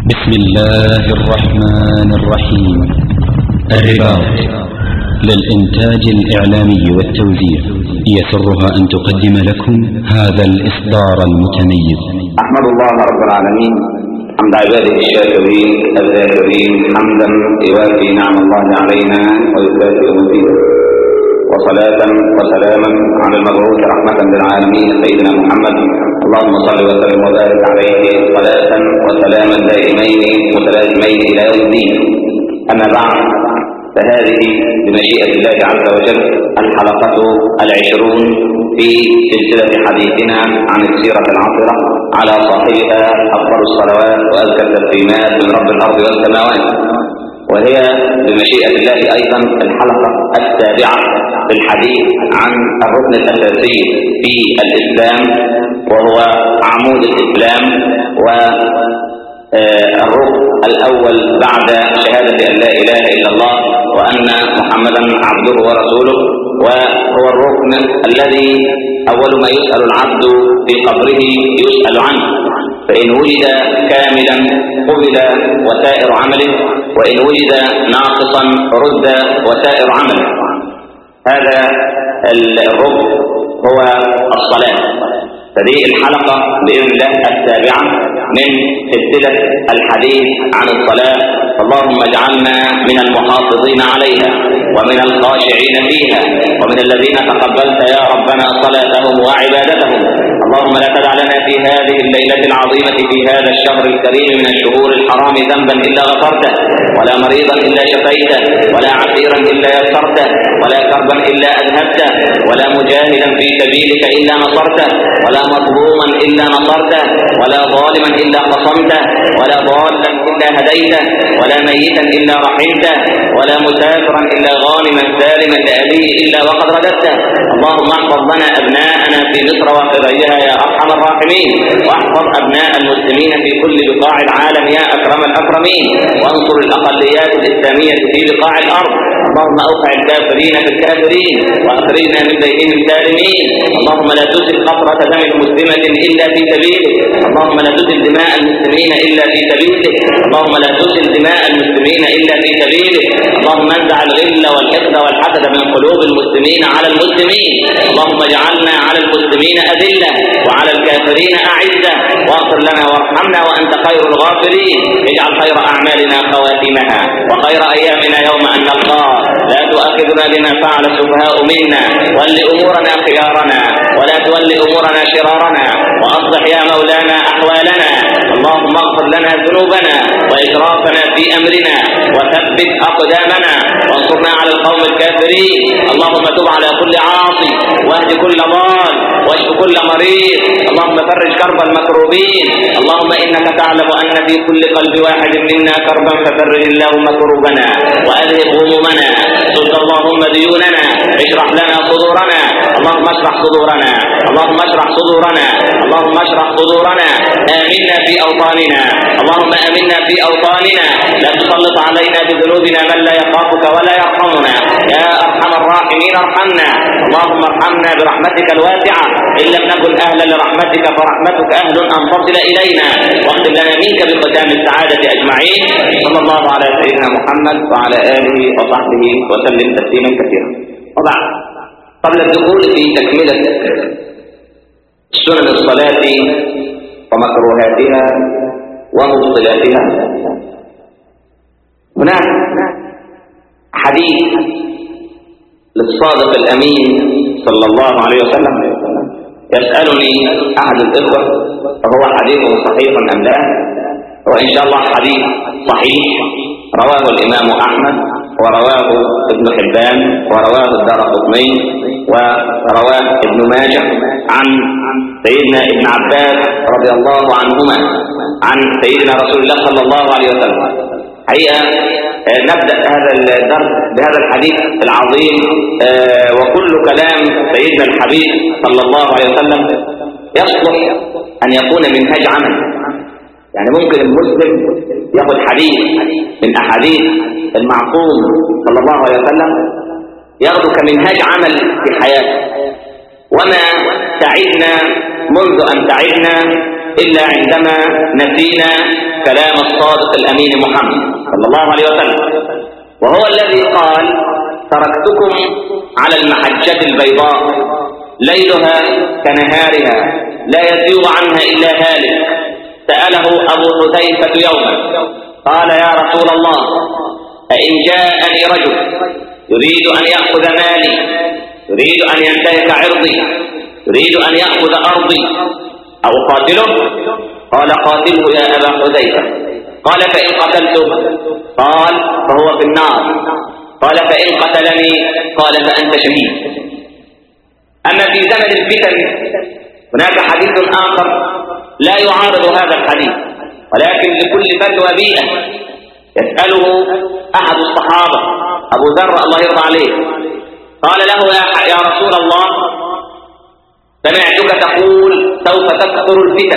بسم الله الرحمن الرحيم الرباط للإنتاج الإعلامي والتوزيع يسرها أن تقدم لكم هذا الإصدار المتميز أحمد الله رب العالمين حمد عباده الشاكرين الذاكرين حمدا يوافي نعم الله علينا ويكافئ مزيدا وصلاة وسلاما على المبعوث رحمة للعالمين سيدنا محمد اللهم صل وسلم وبارك عليه صلاة وسلاما دائمين متلازمين إلى يوم الدين أما بعد فهذه بمشيئة الله عز وجل الحلقة العشرون في سلسلة حديثنا عن السيرة العطرة على صاحبها أفضل الصلوات وأزكى التسليمات من رب الأرض والسماوات وهي بمشيئة الله أيضا الحلقة السابعة في الحديث عن الركن الأساسي في الإسلام وهو عمود الإسلام والركن الأول بعد شهادة أن لا إله إلا الله وأن محمدا عبده ورسوله وهو الركن الذي أول ما يسأل العبد في قبره يسأل عنه فإن وجد كاملا قبل وسائر عمله وإن وجد ناقصا رد وسائر عمله هذا الركن هو الصلاة فدي الحلقة بإذن الله السابعة من سلسلة الحديث عن الصلاة اللهم اجعلنا من المحافظين عليها ومن الخاشعين فيها ومن الذين تقبلت يا ربنا صلاتهم وعبادتهم اللهم لا تدع لنا في هذه الليلة العظيمة في هذا الشهر الكريم من الشهور الحرام ذنبا إلا غفرته ولا مريضا إلا شفيته ولا عسيرا إلا يسرته ولا كربا إلا أذهبته ولا مجاهدا في سبيلك إلا نصرته ولا مظلوما إلا نصرته ولا ظالما إلا قصمته ولا ضالا إلا هديته ولا ميتا إلا رحمته ولا مسافرا إلا غانما سالما لأبيه إلا وقد رددته اللهم احفظ لنا أبناءنا في مصر وفي غيرها يا أرحم الراحمين واحفظ أبناء المسلمين في كل بقاع العالم يا أكرم الأكرمين وانصر الأقليات الإسلامية في بقاع الأرض اللهم أوقع الكافرين في الكافرين وأخرجنا من بينهم سالمين اللهم لا تزل قطرة دم مسلمة إلا في سبيلك اللهم لا تزل دماء المسلمين إلا في سبيلك اللهم لا تزل دماء المسلمين إلا في سبيلك اللهم انزع الغل والحقد والحسد من قلوب المسلمين على المسلمين اللهم اجعلنا على المسلمين أذلة وعلى الكافرين أعزة واغفر لنا وارحمنا وأنت خير الغافرين اجعل خير أعمالنا خواتمها وخير أيامنا يوم أن نلقاك لا تؤاخذنا بما فعل السفهاء منا ول أمورنا خيارنا ولا تول أمورنا شرارنا وأصلح يا مولانا أحوالنا اللهم اغفر لنا ذنوبنا وإسرافنا في أمرنا وثبت أقدامنا وانصرنا على القوم الكافرين اللهم تب على كل عاصي واهد كل ضال واشف كل مريض اللهم فرج كرب المكروبين اللهم إنك تعلم أن في كل قلب واحد منا كربا ففرج اللهم كروبنا وأذهب همومنا سد اللهم ديوننا اشرح لنا صدورنا اللهم اشرح صدورنا اللهم اشرح صدورنا اللهم اشرح صدورنا آمنا في أوطاننا اللهم آمنا في أوطاننا لا تسلط علينا بذنوبنا من لا يخافك ولا يرحمنا يا أرحم الراحمين ارحمنا اللهم ارحمنا برحمتك الواسعة إن لم نكن أهلا لرحمتك فرحمتك أهل أن تصل إلينا واختم لنا منك بختام السعادة أجمعين صلى الله على سيدنا محمد وعلى آله وصحبه وسلم تسليما كثيرا وبعد قبل الدخول في تكملة سنن الصلاة ومكروهاتها ومبطلاتها هناك حديث للصادق الأمين صلى الله عليه وسلم يسألني أحد الإخوة وهو حديث صحيح أم لا وإن شاء الله حديث صحيح رواه الإمام أحمد ورواه ابن حبان ورواه الدار قطني ورواه ابن ماجه عن سيدنا ابن عباس رضي الله عنهما عن سيدنا رسول الله صلى الله عليه وسلم حقيقة نبدأ هذا الدرس بهذا الحديث العظيم وكل كلام سيدنا الحبيب صلى الله عليه وسلم يصلح أن يكون منهاج عمل يعني ممكن المسلم ياخذ حديث من أحاديث المعصوم صلى الله عليه وسلم ياخذ كمنهاج عمل في حياته وما تعبنا منذ أن تعبنا إلا عندما نسينا كلام الصادق الأمين محمد صلى الله عليه وسلم وهو الذي قال تركتكم على المحجة البيضاء ليلها كنهارها لا يزيغ عنها إلا هالك سأله أبو حذيفة يوما قال يا رسول الله أئن جاءني رجل يريد أن يأخذ مالي يريد أن ينتهك عرضي يريد أن يأخذ أرضي أو قاتله قال قاتله يا أبا حذيفة قال فإن قتلته قال فهو في النار قال فإن قتلني قال فأنت شهيد أما في زمن الفتن هناك حديث آخر لا يعارض هذا الحديث ولكن لكل فتوى بيئة يسأله أحد الصحابة أبو ذر الله يرضى عليه قال له يا رسول الله سمعتك تقول سوف تكثر الفتن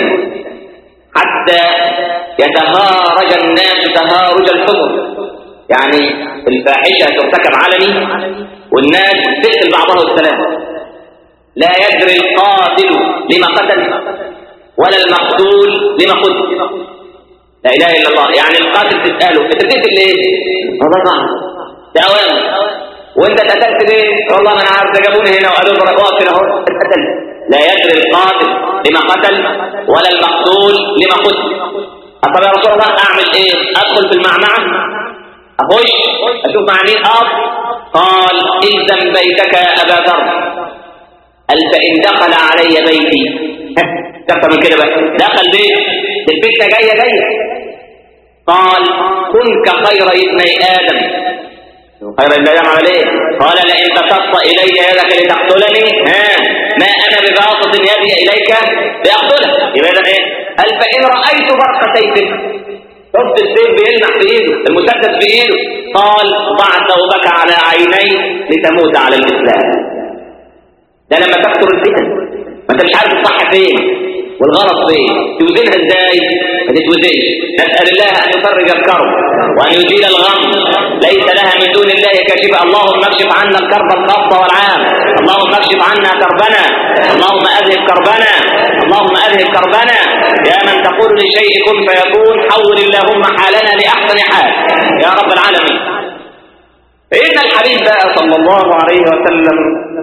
حتى يتهارج الناس تهارج الحمر يعني الفاحشة ترتكب علني والناس تقتل بعضها السلام لا يدري القاتل لما قتل ولا المقتول لما قتل لا اله الا الله يعني القاتل تساله انت بتقتل ليه؟ والله صح ده اوامر وانت اتقتلت ليه؟ والله ما انا عارف ده جابوني هنا وقالوا لي واقف هنا اهو اتقتلت لا يدري القاتل لما قتل ولا المقتول لما قتل طب يا رسول الله اعمل ايه؟ ادخل في المعمعه اخش اشوف مع مين اقف قال الزم بيتك يا ابا ذر قال فان دخل علي بيتي اكتر من كده بقى دخل بيت الفتنه جايه جايه قال كن كخير ابني ادم خير ابن ادم عمل ايه قال لئن بسطت الي يدك لتقتلني ها ما انا بباسط يدي اليك لاقتلك يبقى اذا ايه قال فان رايت برق سيفك شفت السيف بيلمع في ايده المسدس في ايده قال ضع ثوبك على عيني لتموت على الاسلام ده لما تكثر الفتن ما انت مش عارف الصح فين والغلط فين توزنها ازاي ما تتوزنش نسال الله ان يفرج الكرب وان يزيل الغم ليس لها من دون الله كاشفه اللهم اكشف عنا الكرب الخاص والعام اللهم اكشف عنا كربنا اللهم اذهب كربنا اللهم اذهب كربنا يا من تقول لشيء كن فيكون حول اللهم حالنا لاحسن حال يا رب العالمين فإن الحبيب بقى صلى الله عليه وسلم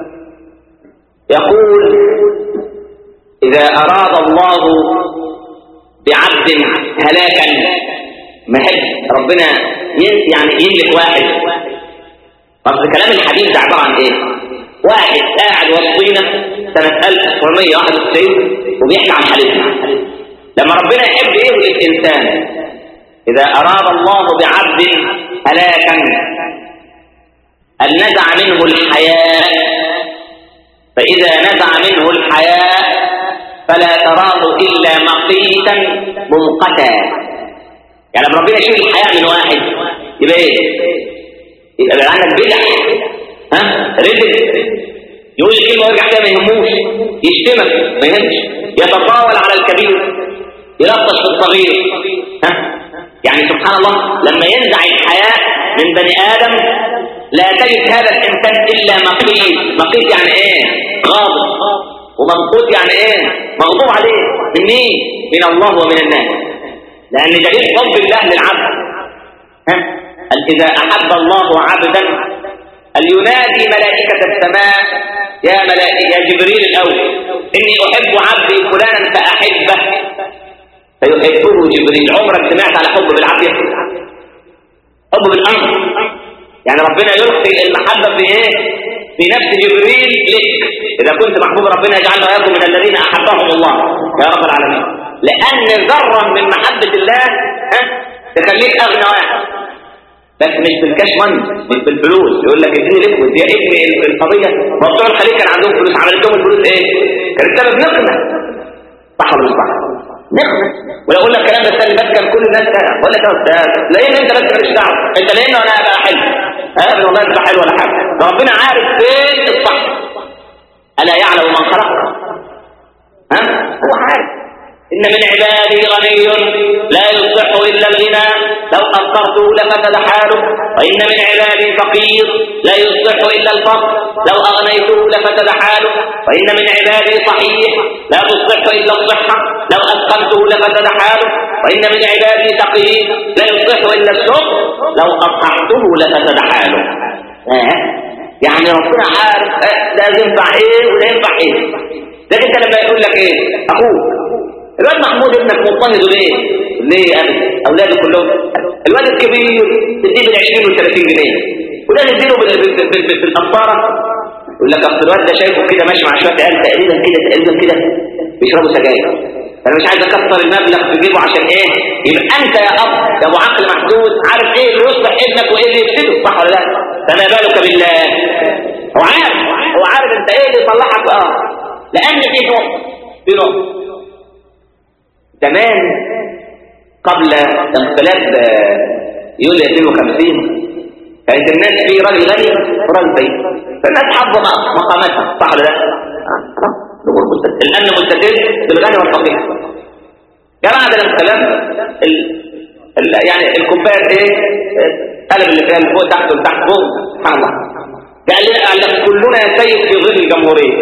يقول إذا أراد الله بعبد هلاكا محب ربنا يعني يملك واحد أصل كلام الحديث ده عبارة عن إيه؟ واحد قاعد وسطينا سنة 1991 وبيحكي عن حالتنا لما ربنا يحب يهلك الإنسان إذا أراد الله بعبد هلاكا أن نزع منه الحياة فإذا نزع منه الحياة فلا تراه إلا مقيتا منقتا يعني لما ربنا يشيل الحياة من واحد يبقى ايه؟ يبقى بقى عندك بدع ها؟ رزق يقول الكلمة ويرجع فيها ما يهموش يشتمك ما يهمش يتطاول على الكبير يلطش في الصغير ها؟ يعني سبحان الله لما ينزع الحياة من بني آدم لا تجد هذا الإنسان إلا مقيت مقيت يعني إيه؟ غاضب ومنقوط يعني ايه مغضوب عليه من مين من الله ومن الناس لان دليل حب الله للعبد ها اذا احب الله عبدا ينادي ملائكة السماء يا ملائكة يا جبريل الأول إني أحب عبدي فلانا فأحبه فيحبه جبريل عمرك سمعت على حب بالعافية حب بالأمر يعني ربنا يلقي المحبة في إيه في نفس جبريل لك إذا كنت محبوب ربنا يجعلنا وياكم من الذين أحبهم الله يا رب العالمين لأن ذرة من محبة الله ها تخليك أغنى واحد بس مش بالكاش ماني مش بالفلوس يقول لك اديني ليكويد يا ابني القضيه ما بتوع الخليج كان عندهم فلوس عملت لهم الفلوس ايه؟ كانت سبب نقمه صح ولا مش صح؟ نقمه ولو اقول لك الكلام ده السنه بس كان كل الناس اقول لك يا استاذ لان انت بس مالكش دعوه انت لانه انا ابقى حلو ابدا والله انت حلو ولا حاجه ده ربنا عارف فين الصح الا يعلم من خلق ها هو عارف إن من عبادي غني لا يصلح إلا إلا الغنى لو أفقرته لفسد حاله وإن من عبادي فقير لا يصلح إلا الفقر لو أغنيته لفسد حاله وإن من عبادي صحيح لا تصلح إلا الصحة لو أسقمته لفسد حاله وإن من عبادي تقييد لا يصلح إلا السوق لو أصححته لفسد حاله آه. يعني ربنا عارف آه، ده ينفع ايه وده ينفع ايه لكن انت لما يقول لك ايه اخوك الواد محمود ابنك مضطهد ليه ليه يا ابني اولاده كلهم الواد الكبير تديه بال 20 وال 30 جنيه وده تديله بالقنطاره يقول لك اصل الواد ده شايفه كده ماشي مع شويه عيال تقريبا كده تقريبا كده بيشربوا سجاير انا مش عايز اكثر المبلغ في جيبه عشان ايه يبقى انت يا اب يا ابو عقل محدود عارف ايه اللي يصلح ابنك وايه اللي يفسده صح ولا لا فما بالك بالله هو عارف هو عارف انت ايه اللي يصلحك اه لان في نقطه في نقطه زمان قبل انقلاب يوليو 52 كانت الناس في راجل غني وراجل فقير فالناس حافظه مقاماتها صح ولا لا؟ الامن مستتر بالغني والفقير جاء بعد الانقلاب ال... ال... يعني الكوبايه ايه قلب اللي فيها فوق تحت وتحت فوق سبحان الله قال لنا كلنا سيد في ظل الجمهوريه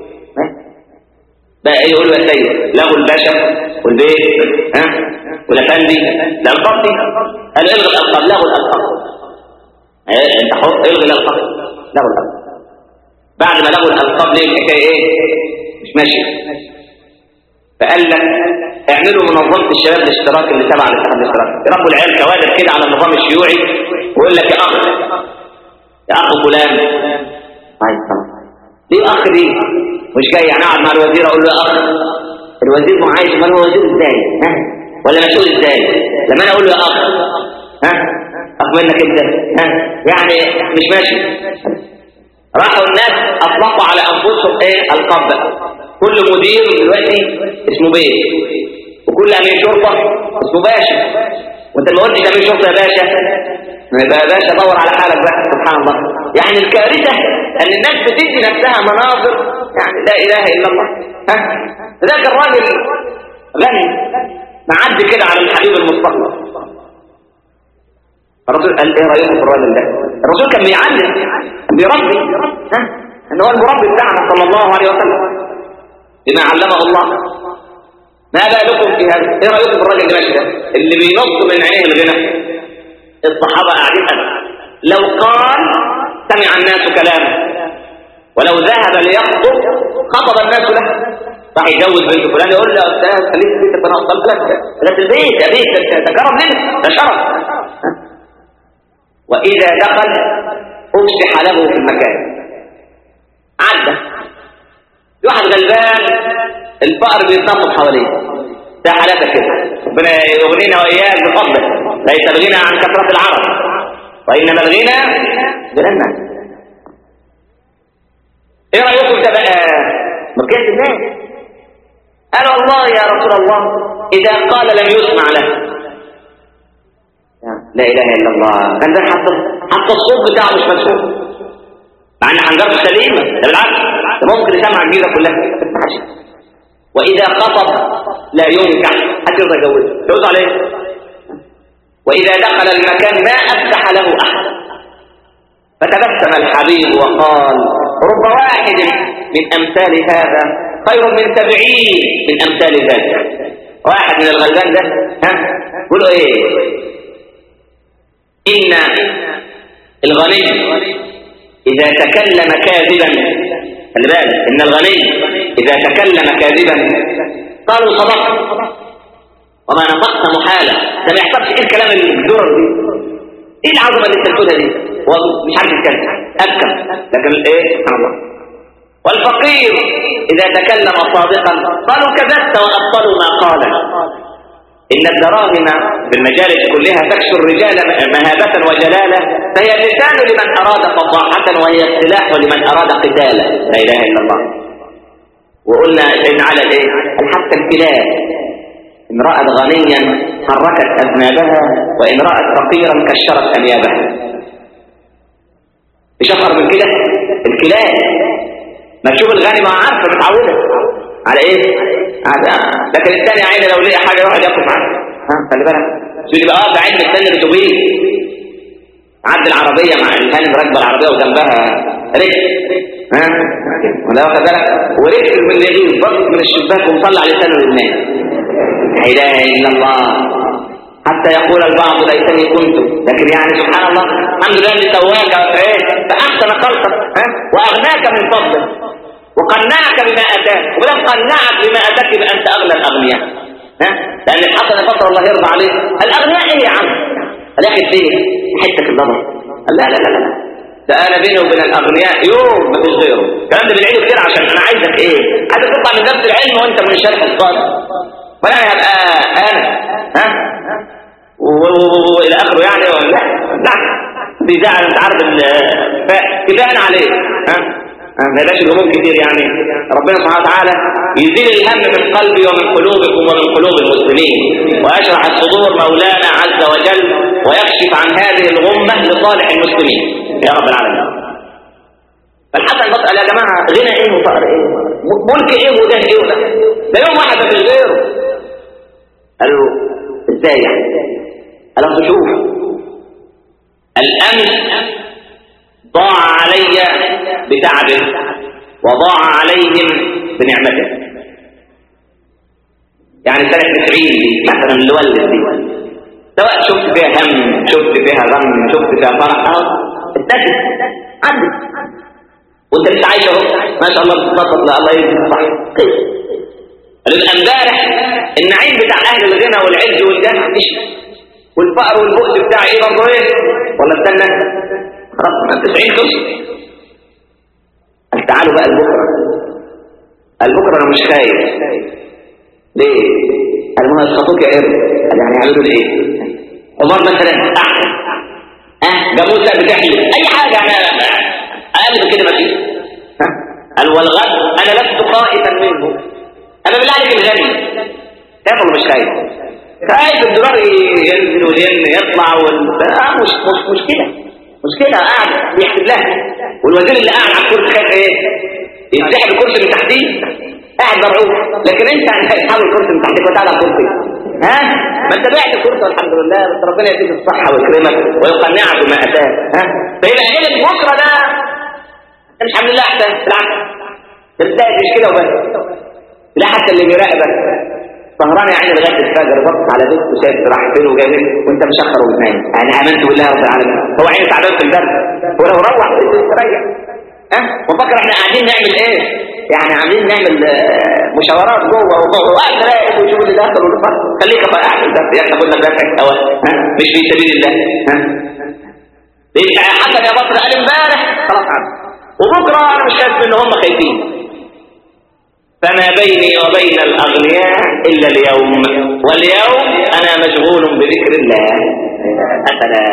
بقى ايه يقولوا يا سيد لغوا الباشا والبيت ها والافندي الالقاب دي قالوا الغي الالقاب لغوا الالقاب ايه انت حر الغي الالقاب لغوا الالقاب بعد ما لغوا الالقاب ليه الحكايه ايه مش ماشي فقال لك اعملوا منظمه الشباب الاشتراك اللي تبع الاتحاد الاشتراكي يربوا العيال كوادر كده على النظام الشيوعي ويقول لك يا اخ يا اخ فلان طيب ليه اخ دي مش جاي يعني اقعد مع الوزير اقول له يا اخ الوزير معايش ما هو وزير ازاي ها ولا مسؤول ازاي لما انا اقول له يا اخ ها اخ منك انت ها يعني مش ماشي راحوا الناس اطلقوا على انفسهم ايه القاب كل مدير دلوقتي اسمه بيه وكل امير شرطه اسمه باشا وانت ما قلتش امير شرطه يا باشا يبقى يا باشا دور على حالك بقى سبحان الله يعني الكارثه ان الناس بتدي نفسها مناظر يعني لا اله الا الله ها ذاك الراجل غني معدي كده على الحبيب المصطفى الرسول قال ايه رايكم في الراجل ده الرسول كان بيعلم كان بيربي ها ان هو المربي بتاعنا صلى الله عليه وسلم بما علمه الله ما بالكم في هذا ايه رايكم في الراجل ده ماشي ده اللي بينص من عينيه الغنى الصحابه قاعدين لو قال سمع الناس كلامه ولو ذهب ليخطب خطب الناس له راح يجوز بنت فلان يقول له يا استاذ خليك في بيتك انا اوصل لك ده في البيت يا بيت ده كرم لنا ده شرف واذا دخل افسح له في المكان عدى واحد غلبان الفقر بيتنطط حواليه ده حالاتك كده ربنا يغنينا واياك بفضله ليس الغنى عن كثره العرب وانما الغنى بالناس ايه رايكم ده بقى مكياس الناس قال والله يا رسول الله اذا قال لم يسمع له لا اله الا الله كان ده حتى حتى الصوت بتاعه مش مسموع مع ان حنجرته سليمه ده بالعكس ده ممكن يسمع الجيزه كلها ماشي واذا خطب لا ينكح هترضى يجوز جوز عليه واذا دخل المكان ما افتح له احد فتبسم الحبيب وقال رب واحد من امثال هذا خير من سبعين من امثال ذلك واحد من الغلبان ده ها قولوا ايه إن الغني إذا تكلم كاذبا خلي بالك إن الغني إذا تكلم كاذبا قالوا صدقت وما نطقت محالة ده ما يحصلش إيه الكلام الدرر دي إيه العظمة اللي أنت بتقولها دي هو مش عارف يتكلم أبكم لكن إيه سبحان الله والفقير إذا تكلم صادقا قالوا كذبت وأبطلوا ما قال إن الدراهم في المجالس كلها تكسو الرجال مهابة وجلالة فهي اللسان لمن أراد فصاحة وهي السلاح لمن أراد قتالا لا إله إلا الله وقلنا إن على الإيه؟ حتى الكلاب إن رأت غنيا حركت أذنابها وإن رأت فقيرا كشرت أنيابها مش أكثر من كده الكلاب ما تشوف الغني ما عارفه متعوده على ايه على لكن الثاني عين لو لقى حاجه واحد ياخد معاه ها خلي بالك تيجي بقى واقف عند مستني الاتوبيس عدى العربيه مع الهانم راكبه العربيه وجنبها رجل ها ولا واخد بالك ورجل من اللي يغيب بص من الشباك ومطلع لسانه للناس لا اله الا الله حتى يقول البعض ليتني كنت لكن يعني سبحان الله الحمد لله اللي سواك فاحسن خلقك ها واغناك من فضله وقنعك بما اتاك ولم قنعك بما اتاك يبقى انت اغنى الاغنياء ها لان الحسن فضل الله يرضى عليه الاغنياء ايه يا عم الاخي فين حته النظر لا لا لا لا ده انا بيني وبين الاغنياء يوم ما فيش غيره الكلام ده بنعيده كتير عشان انا عايزك ايه عايزك تطلع من درس العلم وانت من الشرح الصادق ولا هبقى انا ها والى اخره يعني ولا لا بيزعل انت عارف فكفايه عليه ها ما يبقاش الهموم كتير يعني ربنا سبحانه وتعالى يزيل الهم من قلبي ومن قلوبكم ومن قلوب المسلمين ويشرح الصدور مولانا عز وجل ويكشف عن هذه الغمة لصالح المسلمين يا رب العالمين فالحسن بسأل يا جماعة غنى ايه وفقر ايه ملك ايه وجاه ايه وده ده يوم واحد ما فيش غيره قالوا ازاي يعني قالوا شوف الامس ضاع علي بتعبه وضاع عليهم بنعمته يعني سنة 90 دي مثلا اللي ولد دي سواء شفت فيها هم شفت فيها غم شفت فيها فرح اه اتنفس عدت وانت لسه عايش اهو ما شاء الله بتتبسط لا الله يجزيك الصح قالوا امبارح النعيم بتاع اهل الغنى والعز والجاه مشي والفقر والبؤس بتاع ايه برضه ايه ولا استنى خلاص ما 90 خلص قال تعالوا بقى لبكره قال بكره انا مش خايف ليه قال ما يسقطوك يا ابني قال يعني يعملوا ايه عمر مثلا احسن ها جاموسه بتحلف اي حاجه انا اقل من كده ما فيش قال والغد انا لست خائفا منه انا بالله عليك الغني خايف ولا مش خايف خايف الدولار ينزل والين يطلع وال... آه مش مش مشكله مشكلة قاعد بيحسب لها والوزير اللي قاعد على الكرسي خايف ايه يتسحب الكرسي من تحتيه قاعد مرعوب لكن انت هتسحب الكرسي من تحتك وتقعد على الكرسي ها ما انت بعت الكرسي والحمد لله بس ربنا يديك الصحة ويكرمك ويقنعك بما اتاك ها فيبقى علم بكره ده مش الحمد لله احسن بالعكس ده بتلاقي مش كده وبس لا حتى اللي بيراقبك سهران يا عيني لغايه الفجر بص على بيت وشايف راح فين وجاي فين وانت مشخر وبتنام انا امنت بالله رب العالمين هو عيني تعبان في البرد هو لو روح يستريح ها وفكر احنا قاعدين نعمل ايه يعني عاملين نعمل مشاورات جوه وجوه وقاعد راقب وشوف اللي داخل واللي خارج خليك قاعد في البرد يعني كنا بنرفع سوا ها مش في سبيل الله ها ليه حسن يا بطل قال امبارح خلاص عاد وبكره انا مش خايف ان هم خايفين فما بيني وبين الأغنياء إلا اليوم واليوم أنا مشغول بذكر الله أفلا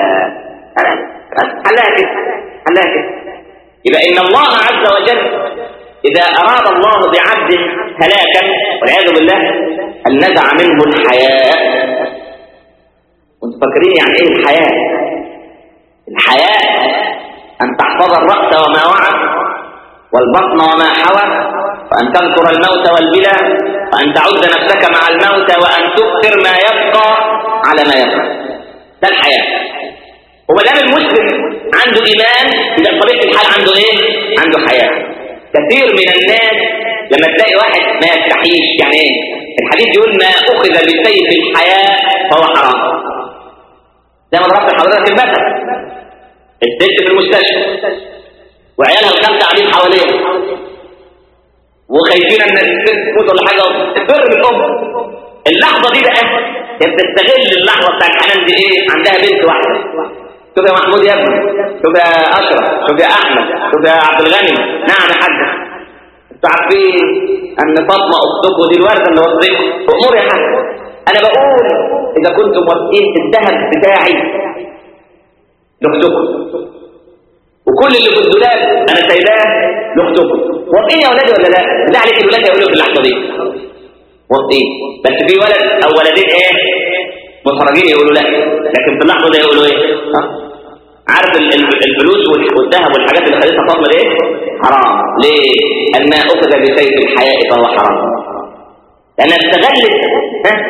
حلاك حلاك يبقى إن الله عز وجل إذا أراد الله بعبد هلاكا والعياذ بالله أن نزع منه الحياة وانتم فاكرين يعني إيه الحياة الحياة أن تحفظ الرأس وما وعى والبطن وما حوى وأن تذكر الموت والبلى وأن تعد نفسك مع الموت وأن تكثر ما يبقى على ما يبقى ده الحياة وما دام المسلم عنده إيمان إذا بطبيعة الحال عنده إيه؟ عنده حياة كثير من الناس لما تلاقي واحد ما يستحيش يعني إيه؟ الحديث يقول ما أخذ بسيف الحياة فهو حرام زي ما ضربت لحضرتك المثل الست في المستشفى وعيالها الخمسه قاعدين حواليها وخايفين ان الست تموت ولا حاجه تفر بالام اللحظه دي بقى هي بتستغل اللحظه بتاعت حنان دي ايه عندها بنت واحده شوف يا محمود يا ابني شوف يا اشرف شوف يا احمد شوف يا عبد الغني نعم يا حاج انتوا عارفين ان فاطمه اختكم دي الورده اللي وصلتكم امور يا حاج انا بقول اذا كنتم واثقين في الذهب بتاعي لاختكم وكل اللي في الدولاب انا سايباه لاختكم واثقين يا ولادي ولا لا؟ لا عليك الولاد يقولوا في اللحظه دي واثقين بس في ولد او ولدين ايه؟ متفرجين يقولوا لا لكن في اللحظه دي يقولوا ايه؟ ها؟ عارف الفلوس والذهب والحاجات اللي خدتها فاطمه دي حرام ليه؟ انها اخذ بسيف الحياء فهو حرام لانها استغلت ها؟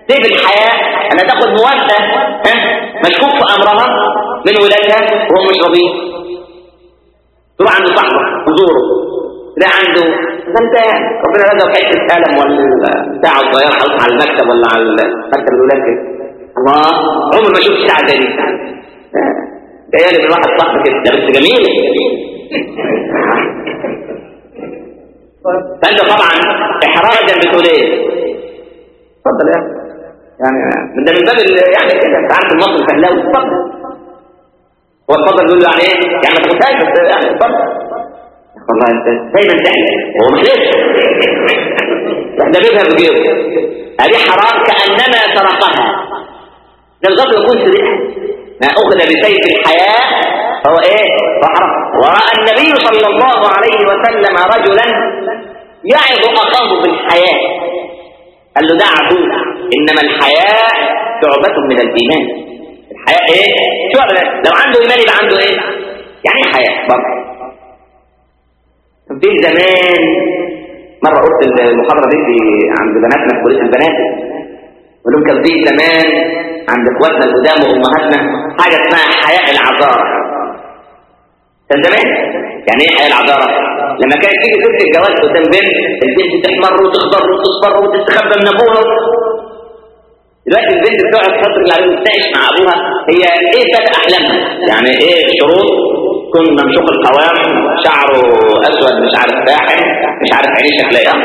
سيف الحياة أن تاخذ موافقة ها مشكوك في أمرها من ولادها وهو مش رضيع تروح عند صاحبه وزوره لا عنده ده انت ربنا رزقك حته قلم ولا بتاع صغيره حاطط على المكتب ولا على مكتب الولاد كده الله عمر ما شفت ساعه زي دي جايه لي من واحد صاحبي كده ده بس جميل فانت طبعا احراجا بتقول ايه؟ اتفضل يا يعني من ده من باب يعني كده انت عارف المصري فهلاوي اتفضل هو اتفضل يقول له يعني ايه؟ يعني ما تاخدهاش بس يعني اتفضل والله انت دايما تحلم هو مش ليه ده بيبها بجيبه هذه حرام كانما سرقها ده الغضب يكون سرقها ما اخذ بسيف الحياه فهو ايه فحرام وراى النبي صلى الله عليه وسلم رجلا يعظ اخاه بالحياه قال له دعه انما الحياء شعبة من الايمان الحياء ايه شعبة لو عنده ايمان يبقى عنده ايه يعني ايه حياء برضه في زمان مرة قلت المحاضرة دي في عند بناتنا في كلية البنات قلت لهم كان في زمان عند اخواتنا القدام وامهاتنا حاجة اسمها حياء العذارة كان زمان يعني ايه حياء العذارة لما كانت تيجي ست الجواز قدام بنت البنت تحمر وتخضر وتصفر وتستخبى من ابوها دلوقتي البنت بتقعد فترة اللي بتناقش مع ابوها هي ايه سبب احلامها يعني ايه الشروط يكون ممشوق القوام شعره اسود مش عارف فاحم مش عارف عينيه شكلها ايه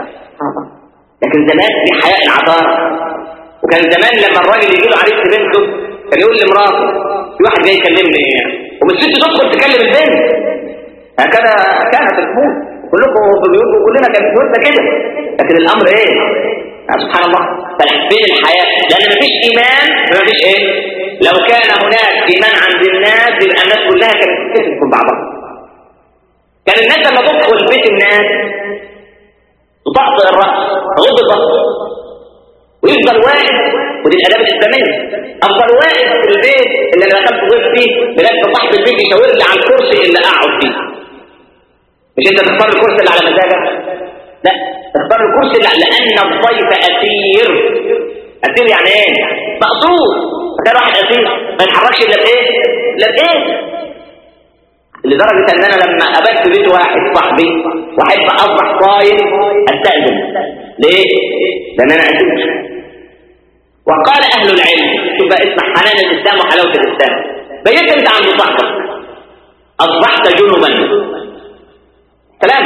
لكن زمان في حياء العذارة وكان زمان لما الراجل يجي له عريس بنته كان يقول لمراته في واحد جاي يكلمني ايه ومش ست تدخل تكلم البنت هكذا كانت الامور كلكم في بيوتكم كلنا كانت بيوتنا كده لكن الامر ايه يعني سبحان الله فين الحياة لان مفيش ايمان مفيش ايه لو كان هناك ايمان عند الناس يبقى الناس كلها كانت تتفق من بعضها كان الناس لما تدخل بيت الناس تطأطئ الرأس تغض البصر ويفضل واقف ودي الاداب الاسلاميه افضل واقف في البيت اللي انا دخلت ضيف فيه لغايه صاحب البيت يشاور لي على الكرسي اللي اقعد فيه مش انت تختار الكرسي اللي على مزاجك لا تختار الكرسي اللي لان الضيف اسير اسير يعني ايه مقصود فكان واحد اسير ما يتحركش الا بايه الا بايه لدرجة ان انا لما ابات في بيت واحد صاحبي واحب اصبح صايم استأذن ليه؟ لان انا اسير وقال اهل العلم شوف بقى اسمع حنان الاسلام وحلاوة الاسلام بيت انت عند صاحبك اصبحت جنبا كلام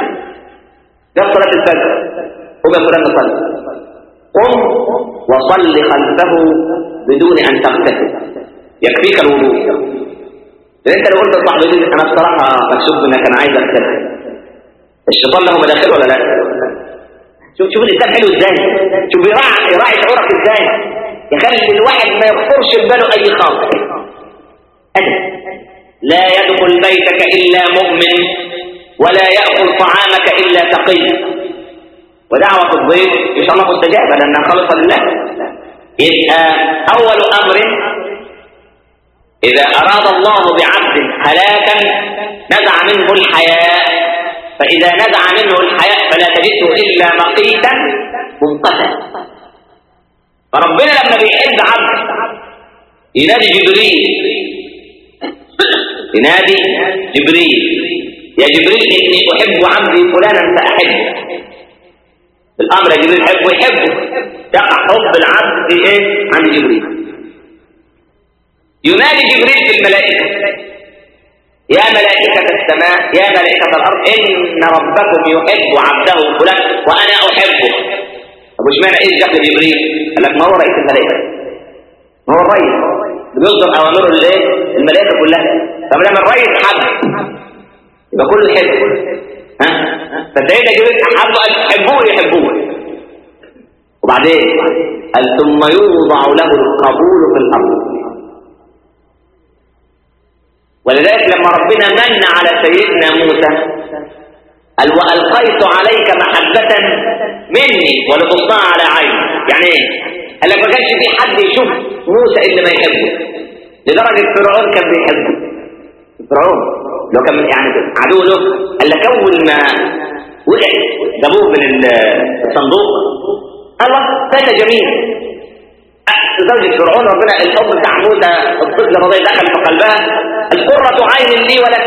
جاب صلاة الفجر قم يا فلان صلي قم وصل خلفه بدون ان تغتسل يكفيك الوضوء انت لو قلت لصاحبي انا بصراحه مكسوف انك انا عايز اغتسل الشيطان له مداخل ولا لا شوف شوف الانسان حلو ازاي شوف يراعي يراعي شعورك ازاي يخلي الواحد ما يخطرش بباله اي خاطر لا يدخل بيتك الا مؤمن ولا ياكل طعامك الا تقي ودعوه الضيف ان شاء الله مستجابه لانها خالصه لله يبقى اول امر إذا أراد الله بعبد هلاكا نزع منه الحياء فإذا نزع منه الحياء فلا تجده إلا مقيتا منقتا فربنا لما بيحب عبد ينادي جبريل ينادي جبريل يا جبريل إني أحب عبدي فلانا فأحبه الأمر يا جبريل حبه يحبه يقع حب العبد في إيه عند جبريل ينادي جبريل في الملائكة يا ملائكة السماء يا ملائكة الأرض إن ربكم يحب عبده فلان وأنا أحبه طب وش معنى إيه جاب جبريل؟ قال لك ما هو رئيس الملائكة ما هو الرئيس بيصدر أوامره للإيه؟ الملائكة كلها طب لما الرئيس حب يبقى كله يحب ها؟ فسيدنا جبريل أحبه قال حبوه يحبوه وبعدين قال ثم يوضع له القبول في الأرض ولذلك لما ربنا من على سيدنا موسى قال وألقيت عليك محبة مني ولتصنع على عيني يعني ايه؟ قال لك ما كانش في حد يشوف موسى اللي ما يحبه لدرجة فرعون كان بيحبه فرعون لو كان يعني عدو له قال لك أول ما وقع جابوه من الصندوق الله فتى جميل زوجة فرعون ربنا الحب بتاع موسى الطفل الرضيع دخل في قلبها القرة عين لي ولك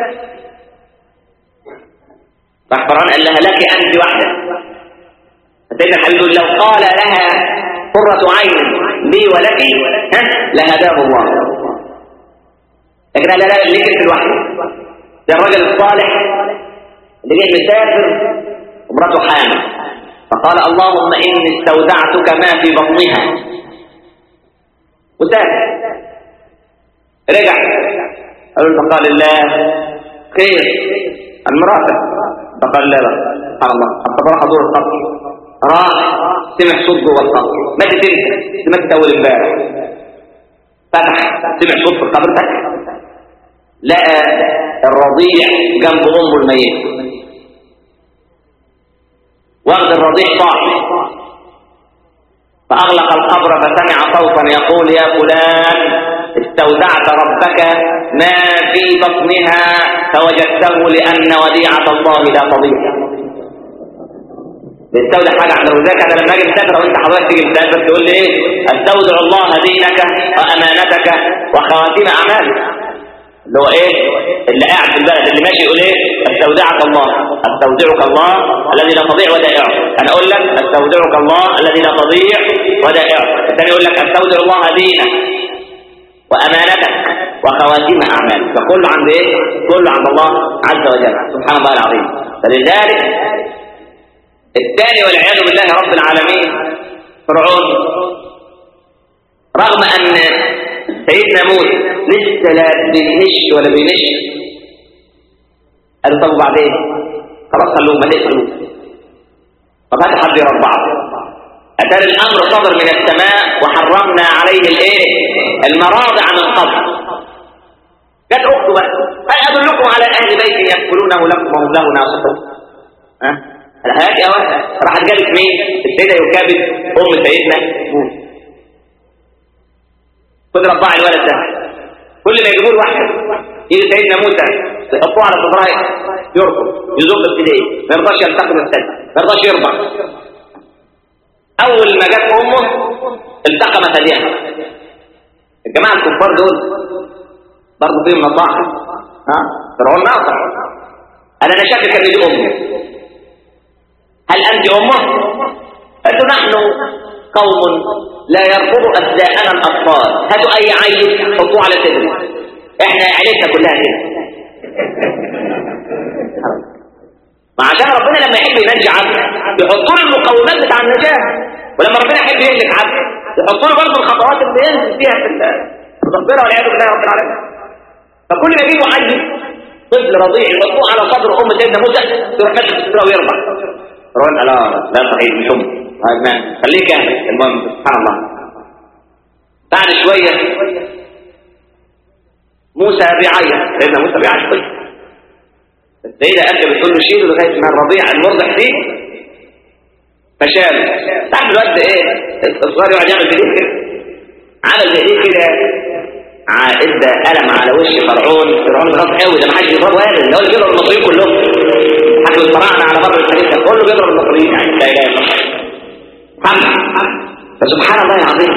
راح فرعون قال لها لك انت وحدك سيدنا الحبيب لو قال لها قرة عين لي ولك ها لهداه الله لكن لا لا ليك في الوحدة ده الرجل الصالح اللي جاي مسافر ومراته حامل فقال اللهم إني استودعتك ما في بطنها وسافر رجع قالوا فقال الله خير المرافق فقال لا لا سبحان الله فراح دور القبر راح سمع صوت جوه القبر مات انت سمعت اول امبارح فتح سمع صوت في القبر فتح لقى الرضيع جنب امه الميت واخد الرضيع صاحي فأغلق القبر فسمع صوتا يقول يا فلان استودعت ربك ما في بطنها فوجدته لأن وديعة الله لا تضيع بتستودع حاجة عند الوزاك أنا لما أجي مسافر وأنت حضرتك تيجي مسافر تقول لي إيه استودع الله دينك وأمانتك وخواتيم أعمالك اللي هو ايه اللي قاعد في البلد اللي ماشي يقول ايه استودعك الله استودعك الله الذي لا تضيع ودائعه انا اقول لك استودعك الله الذي لا تضيع ودائعه الثاني يقول لك استودع الله دينك وامانتك وخواتيم اعمالك فكله عند ايه كله عند الله عز وجل سبحان الله العظيم فلذلك الثاني والعياذ بالله رب العالمين فرعون رغم ان سيدنا موسى لسه لا بينش ولا بينش قالوا طب وبعدين خلاص خلوهم ما تقتلوه طب هات حد يربعه اتى الامر صدر من السماء وحرمنا عليه الايه المراضع من قبل جت اخته بقى هل ادلكم على اهل بيت ياكلونه لكم وهم له ناصحون ها الحياه يا واحد راحت جابت مين السيده يكابد ام سيدنا موسى خد رباع الولد ده كل ما يجيبوا له واحد يجي سيدنا موسى يحطوه على صدره يركض يزق بايديه ما يرضاش يلتقم السد ما يرضاش يرضع اول ما جت امه التقم ثديها الجماعه الكفار دول برضه فيهم نصاحه ها فرعون ناصح انا انا شاكك ان دي امي هل انت امه قلت نحن قوم لا يرفض أبداءنا الأطفال هاتوا أي عيل حطوه على صدره احنا عيلتنا كلها كده ما عشان ربنا لما يحب ينجي عبد يحط له المقومات بتاع النجاة ولما ربنا يحب يهلك عبد يحط له برضه الخطوات اللي ينزل فيها في المغفرة والعياذ بالله رب العالمين فكل ما يجيبوا عيل طفل رضيع يحطوه على صدر ام سيدنا موسى يروح ماسك صدره ويرضع روان لا لا صحيح مش امه هذا خليه كامل المهم سبحان الله بعد شوية موسى بيعيط سيدنا موسى بيعيط السيدة أكا بتقول له شيله لغاية ما الرضيع المرضع فيه فشال تعرف الوقت ايه الصغير يقعد يعمل بايديه كده عمل بايديه كده ادى قلم على وش فرعون فرعون خلاص قوي ده ما حدش يضرب واحد ده هو اللي بيضرب المصريين كلهم حتى الفراعنه على مر الحديث كله بيضرب المصريين يعني لا اله الا الله فسبحان الله العظيم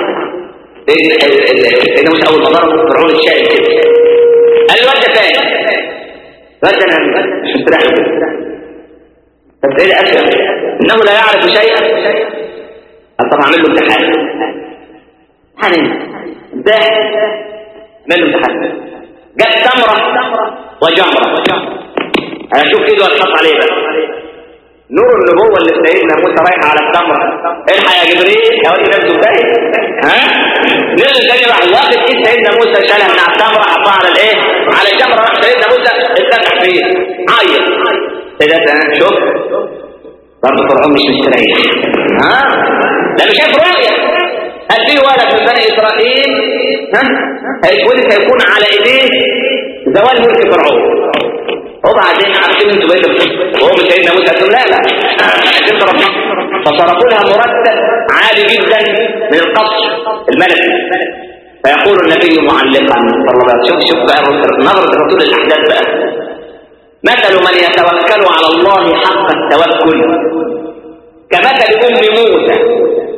سيدنا موسى اول ما ضرب فرعون الشاهد كده قال الواد ده تاني الواد ده انا مش مستريح فالسيد اسلم انه لا يعرف شيئا قال طب اعمل له امتحان امتحان امتحان اعمل له امتحان جت تمره وجمره انا اشوف ايده هتحط عليه بقى نور النبوة اللي سيدنا موسى رايح على التمرة الحق يا جبريل يا ولد نفسه تاني ها نزل تاني راح واخد ايد سيدنا موسى شالها من على التمرة حطها على الايه على الجمرة راح سيدنا موسى اتفتح فيه عيط سيدنا شوف برضه فرعون مش مستريح ها ده مش شايف رؤية هل في ولد من بني اسرائيل ها هيتولد هيكون على ايديه زوال ملك فرعون وبعدين عارفين انتوا بقيتوا وهو سيدنا موسى قال لا لا عايزين ربنا فصرفوا لها مرتب عالي جدا من القصر الملكي فيقول النبي معلقا صلى الله عليه وسلم شوف بقى نظرة الرسول الاحداث بقى مثل من يتوكل على الله حق التوكل كمثل ام موسى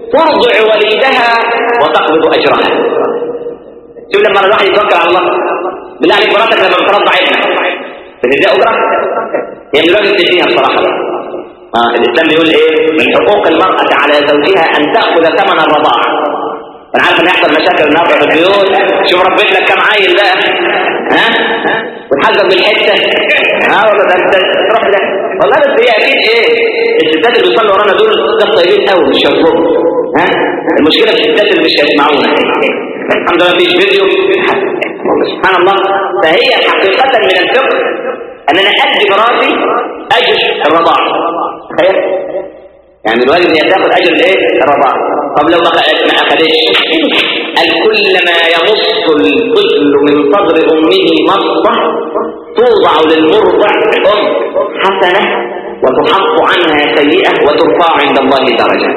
ترضع وليدها وتقبض اجرها شوف لما الواحد يتوكل على الله بالله عليك مراتك لما بترضع ابنك بتديها اجره هي من الواجب تديها الصراحه بقى آه الاسلام بيقول ايه من حقوق المراه على زوجها ان تاخذ ثمن الرضاعه انا عارف ان يحصل مشاكل النهارده في البيوت شوف ربيت لك كم عيل بقى ها وتحاسبك بالحته ها ولا ده انت تروح ده والله بس هي اكيد ايه الستات اللي بيصلوا ورانا دول ناس طيبين قوي مش شرفهم ها المشكله في الستات اللي مش هيسمعونا الحمد لله مفيش فيديو سبحان الله فهي حقيقه من الفقه ان انا ادي مراتي اجر الرضاعه تخيل يعني الواجب هي تاخد اجر الايه الرضاعه طب لو ما ما اخذتش قال كلما يمص الطفل من صدر امه مصه توضع للمرضع ام حسنه وتحط عنها سيئه وترفع عند الله درجه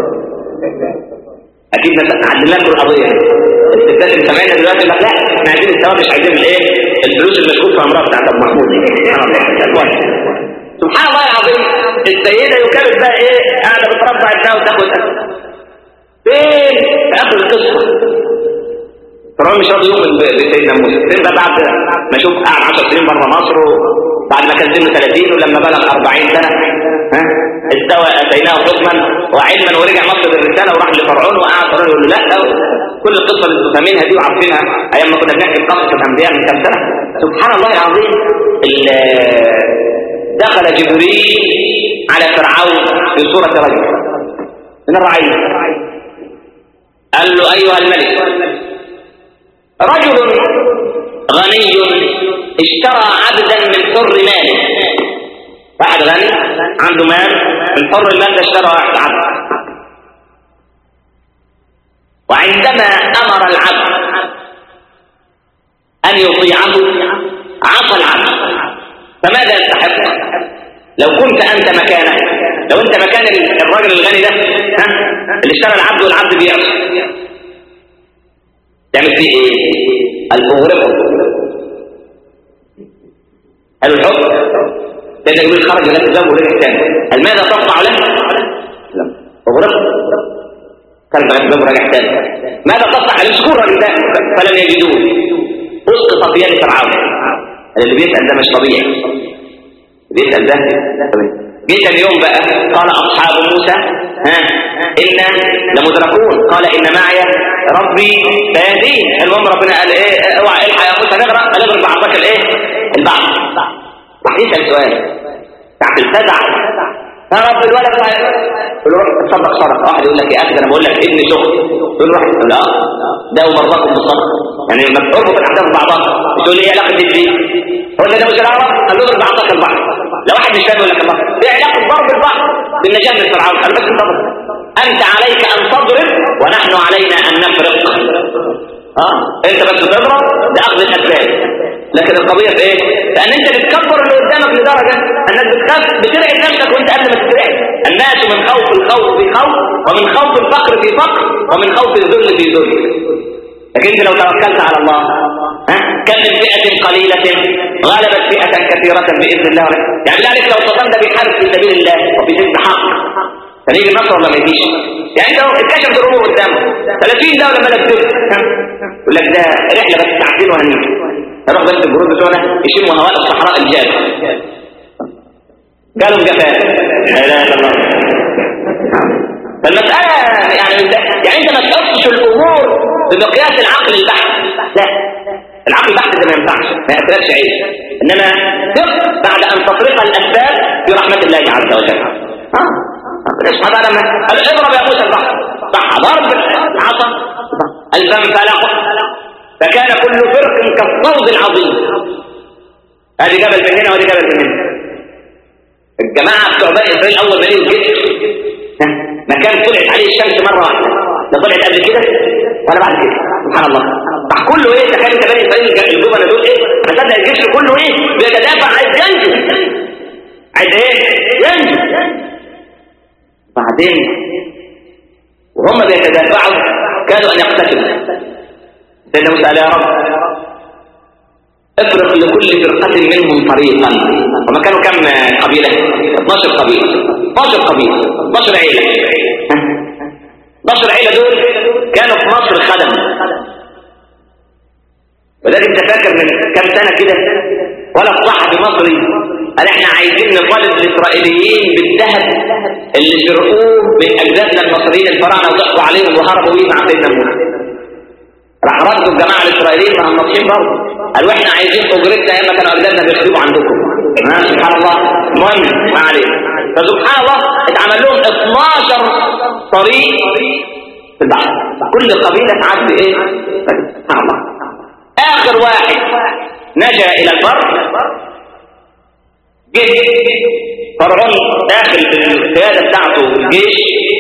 اكيد عدلنا لكم القضيه الستات اللي سامعيننا دلوقتي لا لا احنا عايزين الثواب مش عايزين الايه الفلوس اللي مشكوك في امرها بتاعت ابو محمود دي سبحان الله العظيم السيده يكابد بقى ايه قاعده بتربع ابنها وتاخد فين في اخر القصه فرعون مش راضي يؤمن بسيدنا موسى فين بقى بعد ما اشوف قاعد 10 سنين بره مصر بعد ما كان سنه 30 ولما بلغ 40 سنه ها استوى اتيناه حكما وعلما ورجع مصر بالرساله وراح لفرعون وقعد فرعون يقول له لا كل القصه اللي انتم فاهمينها دي وعارفينها ايام ما كنا بنحكي قصه الانبياء من كام سنه سبحان الله العظيم دخل جبريل على فرعون في صوره رجل من الرعيه قال له ايها الملك رجل غني اشترى عبدا من حر ماله واحد غني عنده مال من حر المال ده اشترى واحد عبد وعندما امر العبد ان يطيعه عصى العبد فماذا يستحق لو كنت انت مكانه لو انت مكان الراجل الغني ده ها اللي اشترى العبد والعبد بيعصي تعمل فيه ايه الاغرقه قالوا الحكم سيدنا جبريل خرج من الزوج ورجع تاني قال ماذا تصنع له؟ لا اغرقه خرج من الزوج ورجع تاني ماذا تصنع لمسكوا الراجل ده فلم يجدوه اسقط في يد فرعون اللي بيسال ده مش طبيعي بيسال ده جيت اليوم بقى قال اصحاب موسى ها انا لمدركون قال ان معي ربي سيهدين المهم ربنا قال ايه اوعى الحق يا موسى نغرق فنغرق بعضك الايه البعض راح يسال سؤال تحت الفزع يا رب الولد يقول له روح تصدق صدقه واحد يقول لك يا اخي انا بقول لك ابني شغل تقول له روح لا ده وبرضاكم بالصدقه يعني لما تربط الاحداث بعضها بتقول لي ايه علاقه دي هو ده مش العرب قال له اضرب عصاك البحر لو واحد مش فاهم يقول لك الله ايه علاقه ضرب البحر بالنجاه من فرعون قال بس انتظر انت عليك ان تضرب ونحن علينا ان نفرق اه انت بس تضرب ده اخذ الاسباب لكن القضيه في ايه لان انت بتكبر اللي قدامك لدرجه انك بتخاف بترعب نفسك وانت قبل ما تترعب الناس من خوف الخوف في خوف ومن خوف الفقر في فقر ومن خوف الذل في ذل لكن انت لو توكلت على الله ها كم من فئه قليله غلبت فئه كثيره باذن الله يعني بالله عليك لو صدمت بحرب في سبيل الله وفي سبيل حق فنيجي النصر ولا ما يجيش يعني لو اتكشف الامور قدامه 30 دوله ما لبثت يقول لك ده رحله بس ساعتين وهنيجي نروح بس الجروب بتوعنا يشموا هواء الصحراء الجاف قالوا جفاف لا اله الا الله فالمسألة يعني انت يعني انت ما تحطش الامور بمقياس العقل البحت لا العقل البحت ده ما ينفعش ما يأثرش عيش انما ثق بعد ان تفرق الاسباب في رحمة الله عز وجل ها ربنا سبحانه وتعالى قال اضرب يا موسى البحر صح ضرب العصا الفم فلقه فكان كل فرق كالصوت العظيم هذه جبل من هنا وهذه جبل من هنا الجماعة بتوع بني إسرائيل أول ما لقوا الجسر مكان طلعت عليه الشمس مرة واحدة لا طلعت قبل كده ولا بعد كده سبحان الله صح كله ايه تخيل انت بني اسرائيل الجبنة دول ايه تصدق الجسر كله ايه بيتدافع عايز ينجو عايز ايه ينجو بعدين وهم بيتدافعوا كانوا ان يقتتلوا سيدنا موسى قال يا رب افرق لكل فرقة منهم طريقا وما كانوا كم قبيلة 12 قبيلة 12 قبيلة 12 عيلة نصر العيلة دول كانوا في مصر خدم وذلك انت فاكر من كم سنة كده ولا صحفي مصري قال احنا عايزين نطالب الاسرائيليين بالذهب اللي سرقوه من اجدادنا المصريين الفراعنه وضحكوا عليهم وهربوا بيه مع سيدنا موسى راح ردوا الجماعه الاسرائيليين ما هم ناطحين برضه قالوا احنا عايزين اجرتنا ايام ما كانوا اجدادنا بيخطبوا عندكم ها سبحان الله المهم ما علينا فسبحان الله اتعمل لهم 12 طريق في البحر كل قبيله تعدي ايه سبحان الله اخر واحد نجا الى البر جه فرعون داخل بالقياده بتاعته الجيش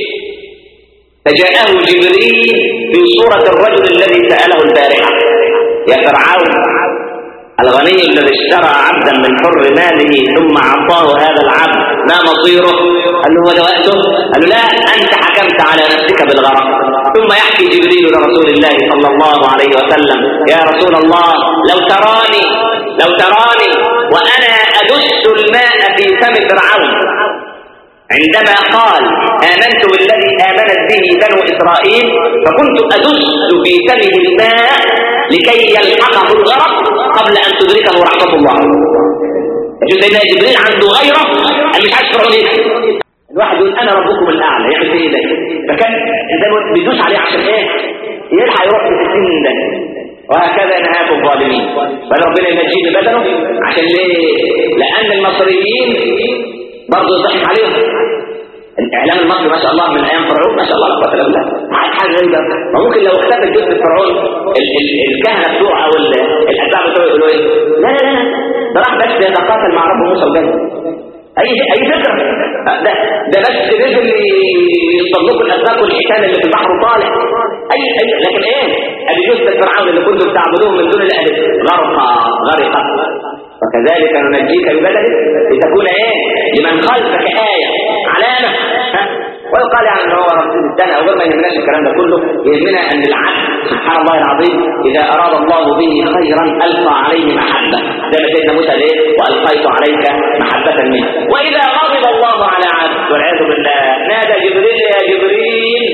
فجاءه جبريل في صورة الرجل الذي سأله البارحة يا فرعون الغني الذي اشترى عبدا من حر ماله ثم أعطاه هذا العبد ما مصيره قال له هذا وقته قال له لا أنت حكمت على نفسك بالغرق ثم يحكي جبريل لرسول الله صلى الله عليه وسلم يا رسول الله لو تراني لو تراني وأنا أدس الماء في فم فرعون عندما قال آمنت بالذي آمنت به بنو إسرائيل فكنت أدس في فمه الماء لكي يلحقه الغرق قبل أن تدركه رحمة الله شوف سيدنا جبريل عنده غيره أنا مش عايز فرعون الواحد يقول أنا ربكم الأعلى يعمل إيه ده فكان ده بيدوس عليه عشان إيه يلحق يروح في السن ده وهكذا نهاك الظالمين فربنا ينجيه بدنه عشان ليه لأن المصريين برضه ضحك عليهم الاعلام المصري ما شاء الله من ايام فرعون ما شاء الله لا قوه الا بالله حاجه غريبه ما ممكن لو اختفى جزء فرعون ال- ال- الكهنه بتوعه او ال- الاتباع بتوعه يقولوا ايه لا لا لا ده راح بس يتقاتل مع رب موسى وجاي اي اي فكره ده ده بس نزل يصطادوا الاسماك والحيتان اللي في البحر طالع اي اي لكن ايه ادي جثه فرعون اللي كنتم تعبدوه من دون الله غرق غرق وكذلك ننجيك ببدنك لتكون ايه لمن خلفك آية علامة ها؟ ويقال يعني ان هو رب السنة وغير ما يهمناش الكلام ده كله يهمنا ان العبد سبحان الله العظيم اذا اراد الله به خيرا القى عليه محبة زي ما سيدنا موسى ليه والقيت عليك محبة منه واذا غضب الله على عبد والعياذ بالله نادى جبريل يا جبريل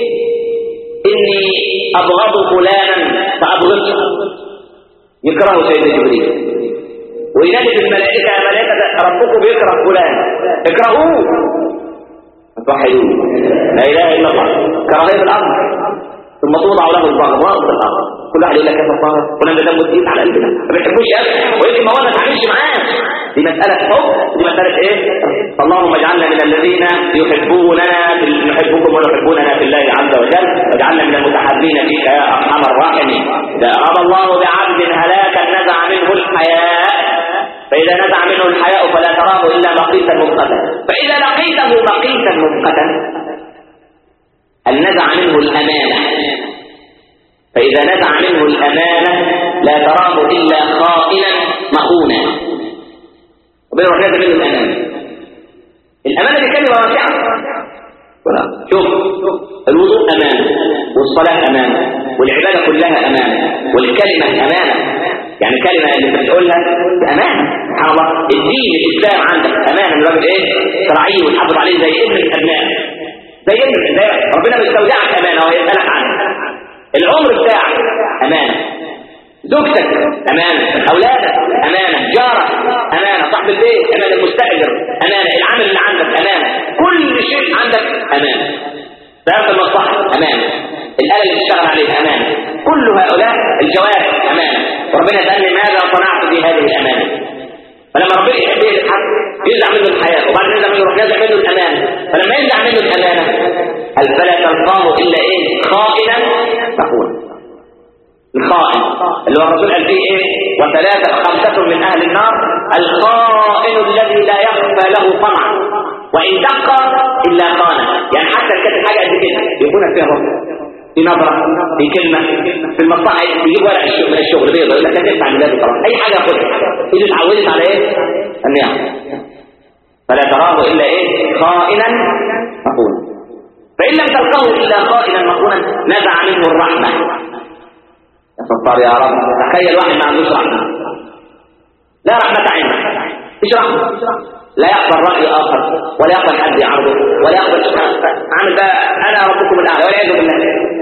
اني ابغض فلانا فابغضه يكره سيدنا جبريل وينادي في الملائكة يا ملائكة ربكم يكره فلان اكرهوه توحدوه لا إله إلا الله كراهية الأمر ثم توضع له البغضاء في الأرض كل واحد يقول لك كيف الطاهر فلان ده دمه تقيل على قلبنا ما بيحبوش يا أخي ويمكن ما هو ما تعملش معاه دي مسألة حب دي مسألة إيه؟ اللهم اجعلنا من الذين يحبوننا في- نحبكم ونحبوننا في الله عز وجل واجعلنا من المتحابين فيك يا أرحم الراحمين إذا أراد الله بعبد هلاكا نزع منه الحياء فإذا نزع منه الحياء فلا تراه إلا مقيتا ممقتا فإذا لقيته مقيتا ممقتا أن نزع منه الأمانة فإذا نزع منه الأمانة لا تراه إلا خائنا مخونا وبين نزع منه الأمانة الأمانة دي كلمة واسعة ولا شوف الوضوء أمانة والصلاة أمانة والعبادة كلها أمانة والكلمة أمانة يعني كلمة اللي انت بتقولها أمانة سبحان الله الدين الإسلام عندك أمانة من الراجل إيه تراعيه وتحافظ عليه زي ابن الأبناء زي ابن زي ربنا بيستودعك أمانة ويسألك عنها العمر بتاعك أمانة زوجتك أمانة أولادك أمانة جارك أمانة صاحب البيت أمانة المستأجر أمانة العمل اللي عندك أمانة كل شيء عندك أمانة ذات المصلحة أمانة الآلة اللي بتشتغل عليها أمانة كل هؤلاء الجوارح أمانة وربنا يسألني ماذا صنعت في هذه الأمانة فلما ربنا يحب يلحق ينزع منه الحياة وبعد ينزع منه يروح ينزع منه الأمانة فلما ينزع منه الأمانة قال فلا تلقاه إلا إيه خائنا تقول الخائن اللي هو الرسول قال فيه ايه وثلاثة خمسة من اهل النار الخائن الذي لا يخفى له طمع وان دق الا خان يعني حتى كانت حاجه قد كده يكون فيها رب في نظرة في كلمة في المصلحة يجيب ورق الشغل من الشغل بيضة يقول لك هتدفع من ذلك خلاص أي حاجة ياخدها إيده اتعودت على إيه؟ النعم فلا تراه إلا إيه؟ خائنا مخونا فإن لم تلقه إلا خائنا مخونا نزع منه الرحمة يا ستار يا رب تخيل واحد ما عندوش رحمة لا رحمة عنده ايش رحمة لا يقبل رأي آخر ولا يقبل حد يعرضه ولا يقبل عامل بقى أنا ربكم الأعلى والعياذ بالله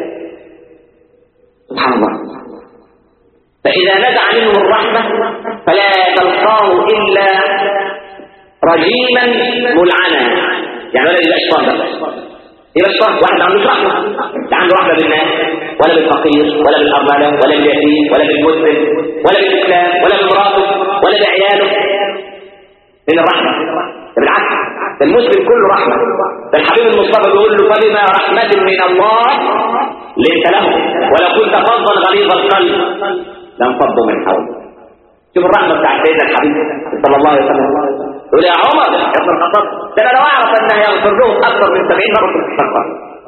سبحان الله فإذا نزع منه الرحمة فلا تلقاه إلا رجيما ملعنا يعني ولا يبقى شيطان بقى يبقى شيطان واحد ما عندوش رحمة لا عنده رحمة بالناس ولا بالفقير ولا بالأرملة ولا باليتيم ولا بالمسلم ولا بالإسلام ولا بمراته ولا بعياله من الرحمة ده بالعكس ده المسلم كله رحمة ده الحبيب المصطفى بيقول له فبما رحمة من الله ليس له ولو كنت فظا غليظ القلب لانفضوا من حولك شوف الرحمة بتاعت سيدنا الحبيب صلى الله عليه وسلم يقول يا عمر يا ابن الخطاب ده انا لو اعرف انه يغفر لهم اكثر من 70 مره في الاستغفار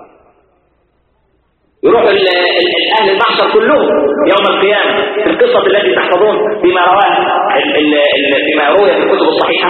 يروح اهل المحشر كلهم يوم القيامه في القصه التي تحفظون فيما رواه فيما روي في الكتب الصحيحه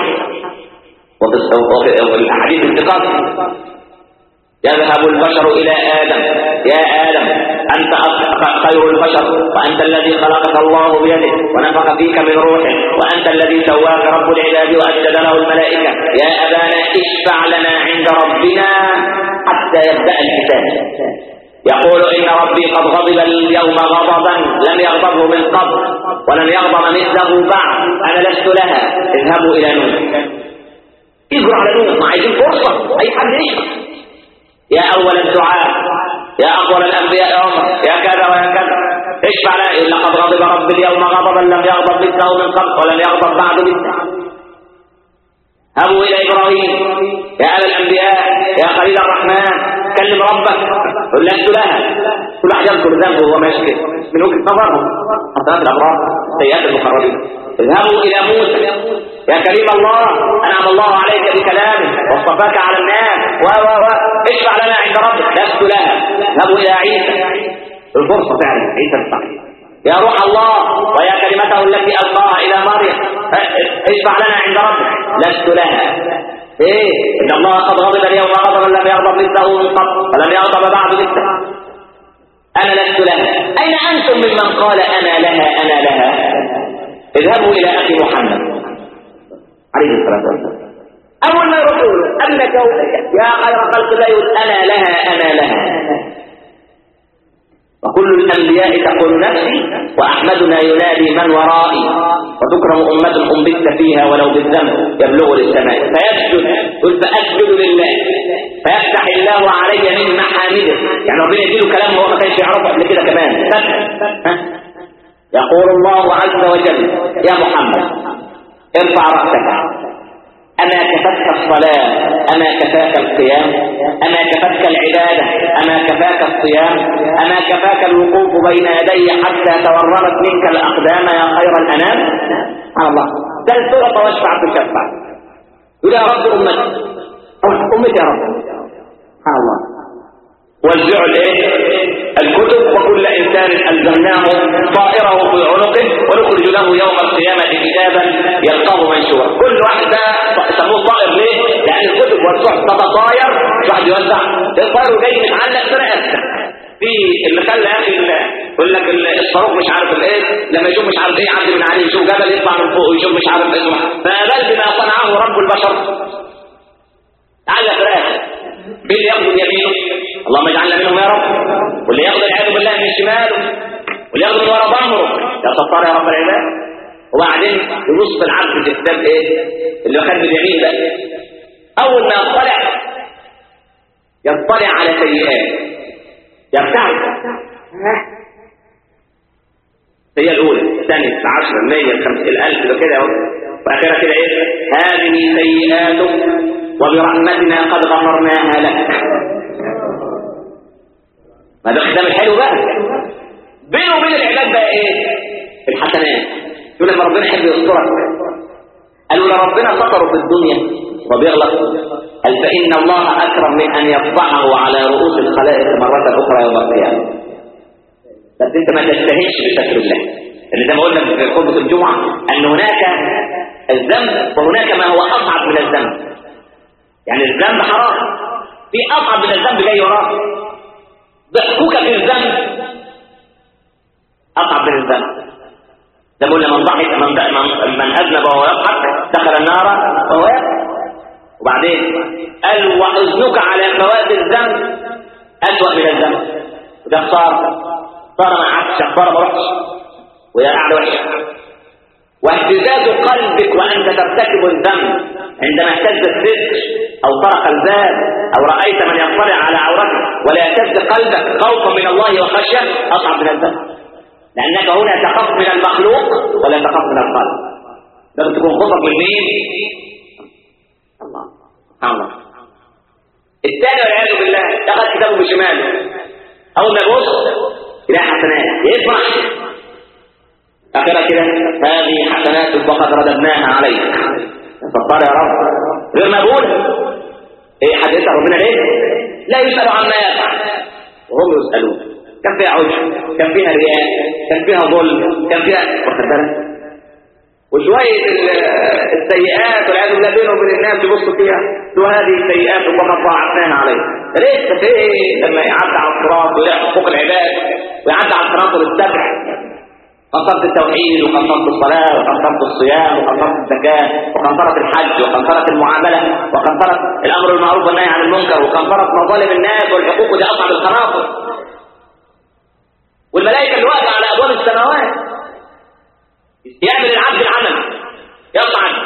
وفي الاحاديث الثقات يذهب البشر إلى آدم يا آدم أنت خير البشر وأنت الذي خلقك الله بيده ونفخ فيك من روحه وأنت الذي سواك رب العباد وأسجد له الملائكة يا أبانا اشفع لنا عند ربنا حتى يبدأ الحساب يقول إن ربي قد غضب اليوم غضبا لم يغضبه من قبل ولم يغضب مثله بعد أنا لست لها اذهبوا إلى نوح اجروا على نوح ما عايزين فرصة أي حد يشرب يا أول الدعاء يا أفضل الأنبياء عمر يا كذا ويا كذا اشفع لا لقد غضب رب اليوم غضبا لم يغضب مثله من قبل ولم يغضب بعد مثله هبوا إلى إبراهيم يا آل الأنبياء يا خليل الرحمن كلم ربك قل لست لها كل واحد يذكر ذنبه وهو ماشي من وجهة نظرهم حسنات الأبرار سيئات المقربين اذهبوا إلى موسى يا كريم الله أنعم الله عليك بكلامه واصطفاك على الناس و و و اشفع لنا عند ربك لست لها اذهبوا إلى عيسى الفرصة فعلا عيسى الصحيح يا روح الله ويا كلمته التي ألقاها إلى مريم اشفع لنا عند ربك لست لها ايه ان الله قد غضب اليوم غضبا لم يغضب مثله من قبل ولم يغضب بعد مثله انا لست لها اين انتم ممن قال انا لها انا لها اذهبوا الى اخي محمد عليه الصلاه والسلام اول ما يقول انك يا خير خلق الله يقول انا لها انا لها وكل الأنبياء تقول نفسي وأحمدنا ينادي من ورائي وتكرم أمة أنبت فيها ولو بالذنب يبلغ للسماء فيسجد قل فأسجد لله فيفتح الله علي من محامده يعني ربنا يديله كلام هو ما كانش يعرفه قبل كده كمان يقول الله عز وجل يا محمد ارفع رأسك أما كفتك الصلاة أما كفاك القيام أما كفتك العبادة أما كفاك الصيام أما كفاك الوقوف بين يدي حتى تورمت منك الأقدام يا خير الأنام سبحان الله سل سورة واشفع في الشفاع يقول يا رب أمتي أمتي يا رب سبحان الله وزعوا الايه الكتب وكل انسان الزمناه طائره في عنقه ونخرج له يوم القيامه كتابا يلقاه منشورا كل واحد ده سموه طائر ليه لان الكتب والصحف تتطاير مش واحد يوزع الطائر جاي متعلق في رقبتك في اللي خلى يا اخي يقول لك الصاروخ مش عارف الايه لما يشوف مش عارف ايه يعدي من عليه يشوف جبل يطلع من فوق ويشوف مش عارف ايه فما بال بما صنعه رب البشر علق رقبتك مين اللي ياخذ يمينه اللهم اجعلنا منهم يا رب واللي ياخذ العياذ بالله من شماله واللي ياخذ من ورا ظهره يا ستار يا رب العباد وبعدين يبص العبد في الكتاب ايه اللي خد باليمين ده اول ما يطلع يطلع على سيئات يرتعد هي الاولى الثانيه العشره المية الخمسين الالف كده واخرها كده ايه هذه سيئاتك وبرحمتنا قد غفرناها لك ما ده الختام الحلو بقى بينه وبين العباد بقى ايه الحسنات يقول لما ربنا يحب يسترك قالوا لو ربنا ستره في الدنيا وبيغلط قال فإن الله أكرم من أن يفضحه على رؤوس الخلائق مرة أخرى يوم القيامة بس أنت ما تستهينش بستر الله اللي زي ما قلنا في خطبة الجمعة أن هناك الذنب وهناك ما هو أصعب من الذنب يعني الذنب حرام في أصعب من الذنب جاي وراه ضحكوك في الذنب أصعب من الذنب ده بقول من ضحك من, من, من أذنب وهو يضحك دخل النار وهو يضحك وبعدين قال وحزنك على فوات الذنب أسوأ من الذنب وده خسارة صار ما عادش خسارة ما رحتش وهي قاعدة وحشة واهتزاز قلبك وأنت ترتكب الذنب عندما اهتز الستر أو طرق الباب أو رأيت من يطلع على عورتك ولا يهتز قلبك خوفا من الله وخشية أصعب من الذنب لأنك هنا تخاف من المخلوق ولا تخاف من الخالق لازم تكون خوفك من مين؟ الله الله الثاني والعياذ بالله دخل كتابه بشماله أول ما يبص يلاقي حسنات يفرح أخيرا كده هذه حسنات وقد رددناها عليك فقال يا رب غير مقبول ايه حد يسأل ربنا ليه لا يسأل عما يفعل وهم يسألون كان فيها عجب كان فيها رياء كان فيها ظلم كان فيها واخد بالك وشوية السيئات والعياذ بالله بينه وبين الناس يبصوا فيها وهذه السيئات وقد ضاعفناها عليه لسه في لما يعدي على الصراط ويلاقي حقوق العباد ويعدي على الصراط والسبع قنطرة التوحيد وقنطرة الصلاة وقنطرة الصيام وقنطرة الزكاة وقنطرة الحج وقنطرة المعاملة وقنطرة الأمر المعروف والنهي عن المنكر وقنطرة مظالم الناس والحقوق دي أصعب القناطر والملائكة اللي واقفة على أبواب السماوات يعمل العبد العمل يصعد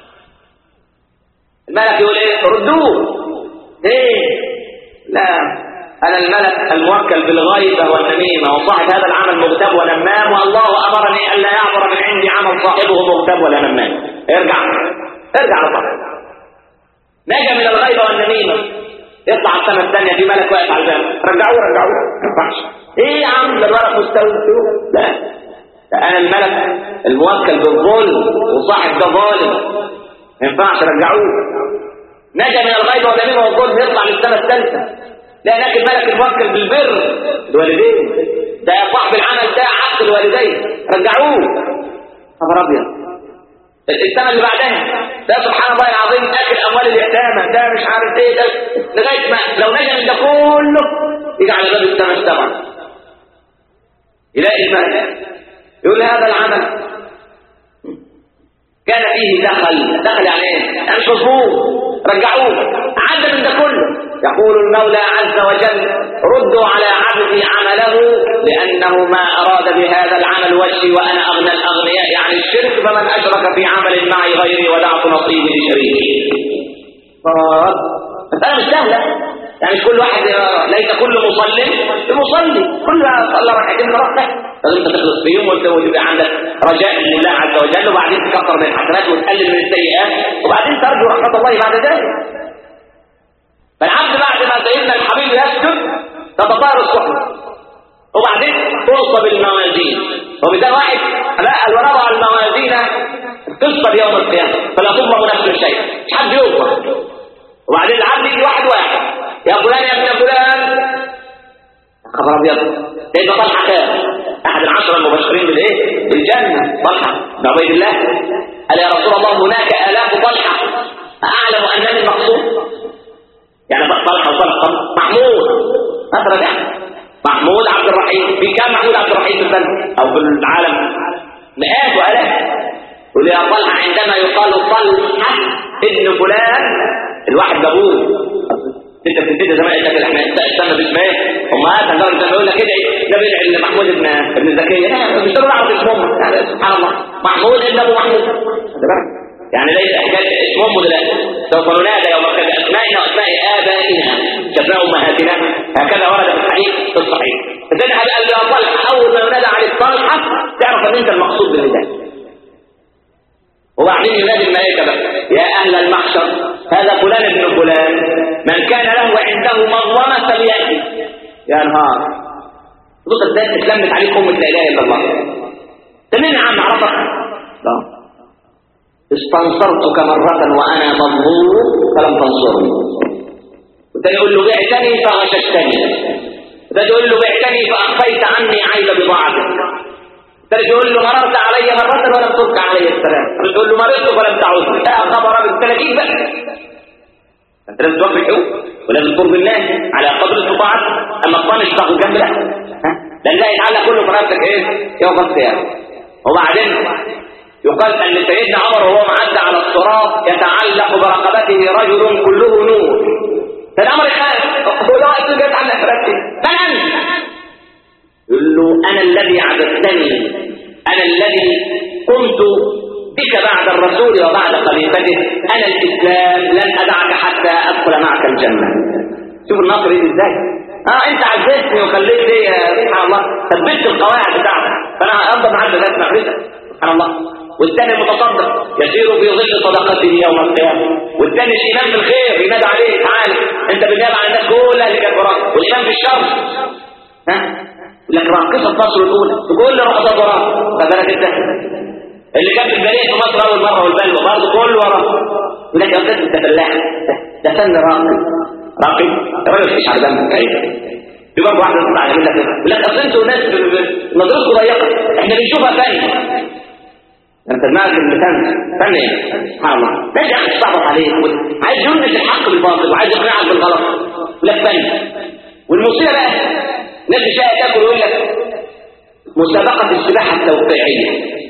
الملك يقول ايه ردوه ايه لا انا الملك الموكل بالغيبه والنميمه وصاحب هذا العمل مغتاب ونمام والله امرني الا يعبر من عندي عمل صاحبه مغتاب ولا نمام ارجع ارجع لصاحبه نجا من الغيبه والنميمه يطلع السنه الثانيه في ملك واقف على الباب رجعوه رجعوه ما ينفعش ايه يا عم ده الورق مستوي لا أنا الملك الموكل بالظلم وصاحب ده ظالم ما ينفعش رجعوه نجا من الغيبة والنميمة والظلم يطلع للسنة الثالثة لا هناك الملك الموكل بالبر الوالدين ده صاحب العمل ده عقد الوالدين رجعوه خبر أبيض السنة اللي بعدها ده سبحان الله العظيم أكل أموال اليتامى ده مش عارف إيه ده لغاية ما لو نجا من ده كله يجي على باب السنة السبعة يلاقي الملك يقول هذا العمل كان فيه دخل دخل يعني ايه يعني مش مظبوط رجعوه عدى من ده كله يقول المولى عز وجل ردوا على عبدي عمله لانه ما اراد بهذا العمل وجهي وانا اغنى الاغنياء يعني الشرك فمن اشرك في عمل معي غيري ودعت نصيبي لشريكي مسألة مش سهلة يعني مش كل واحد ليس كل مصلي بمصلي كل صلى ركعتين ركعة لازم انت تخلص فيهم ويبقى عندك رجاء لله عز وجل وبعدين تكفر من الحسنات وتقلل من السيئات وبعدين ترجو رحمة الله بعد ذلك فالعبد بعد ما سيدنا الحبيب يسجد تتطاير الصحبة وبعدين تنصب الموازين وبدا واحد لا ونضع الموازين تنصب يوم القيامة فلا تظلم نفس شيء مش حد يوصل وبعدين العبد يجي واحد واحد يا فلان يا ابن فلان خبر ابيض سيدنا طلحه كان احد العشره المبشرين بالايه بالجنه طلحه بن عبيد الله قال يا رسول الله هناك الاف طلحه اعلم انني المقصود يعني طلحه وطلحه محمود مثلا يعني محمود عبد الرحيم في كام محمود عبد الرحيم في السنه او في العالم مئات والاف يقول يا طلحه عندما يقال طلحه ابن فلان الواحد جابوه انت بتبتدي زمان انت احنا استنى باسمه ايه امهات لدرجه انه يقول لك ادعي ده بيدعي لمحمود ابن ابن زكيه لا مش ضروري اعرف اسمهم يعني سبحان الله محمود ابن ابو محمود يعني ليس حكايه اسم امه دلوقتي سوف ننادى يوم القيامه اسمائنا واسماء ابائنا كاسماء امهاتنا هكذا ورد في الحديث في الصحيح فسيدنا حبيب قال له يا طلحه اول ما ينادى عليك طلحه تعرف ان انت المقصود بالنداء وبعدين ينادي الملائكه بقى يا اهل المحشر هذا فلان ابن فلان من كان له عنده مظلمه فلياتي يا نهار بص ازاي اتلمت عليك امه لا اله الا الله تمام يا عم عرفك لا استنصرتك مرة وأنا مظلوم فلم تنصرني وتاني يقول له بعتني فغششتني وتاني يقول له بعتني فأخفيت عني عيب بضاعتك تاني يقول له مررت علي مرة ولم ترك علي السلام تقول له مررت فلم تعود لا خبر بالتلاقيك بقى انت لازم توفي حقوق ولازم ترضي الناس على قدر استطاعتك اما تطنش تاخد جنب لا ها لان ده يتعلق كله في نفسك ايه يوم القيامه وبعدين يقال أن سيدنا عمر وهو معدى على الصراط يتعلق برقبته رجل كله نور سيدنا عمر يخاف هو ده وقت جت عن حركتي من أنت؟ يقول له أنا الذي عبدتني أنا الذي قمت بك بعد الرسول وبعد خليفته أنا الإسلام لن أدعك حتى أدخل معك الجنة شوف النصر إيه إزاي اه انت عززتني وخليت لي سبحان الله ثبتت القواعد بتاعتك فانا افضل معاك لغايه معرفتك سبحان الله والثاني المتصدق يسير في ظل صدقته يوم القيامه والثاني الامام في الخير ينادى عليه تعالى انت بالنيابه على الناس كلها اللي كانت وراك والامام في الشر ها لك راقصه مصر الاولى تقول لي رقصات وراك فبالك انت اللي كان في البريد في مصر اول مره والبلوى برضه كله وراه يقول لك يا استاذ انت فلاح ده فن راقي راقي الراجل مفيش على دمك عيب في برضه واحده تطلع يقول لك يقول لك اصل انتوا ناس نظرتكم ضيقه احنا بنشوفها فن انت دماغك المثال فن ايه سبحان الله ده يا اخي استعبط عليك عايز يلمس الحق بالباطل وعايز يقنعك بالغلط يقول لك فن والمصيبه بقى ناس شاية تاكل ويقول لك مسابقه السباحه التوقيعيه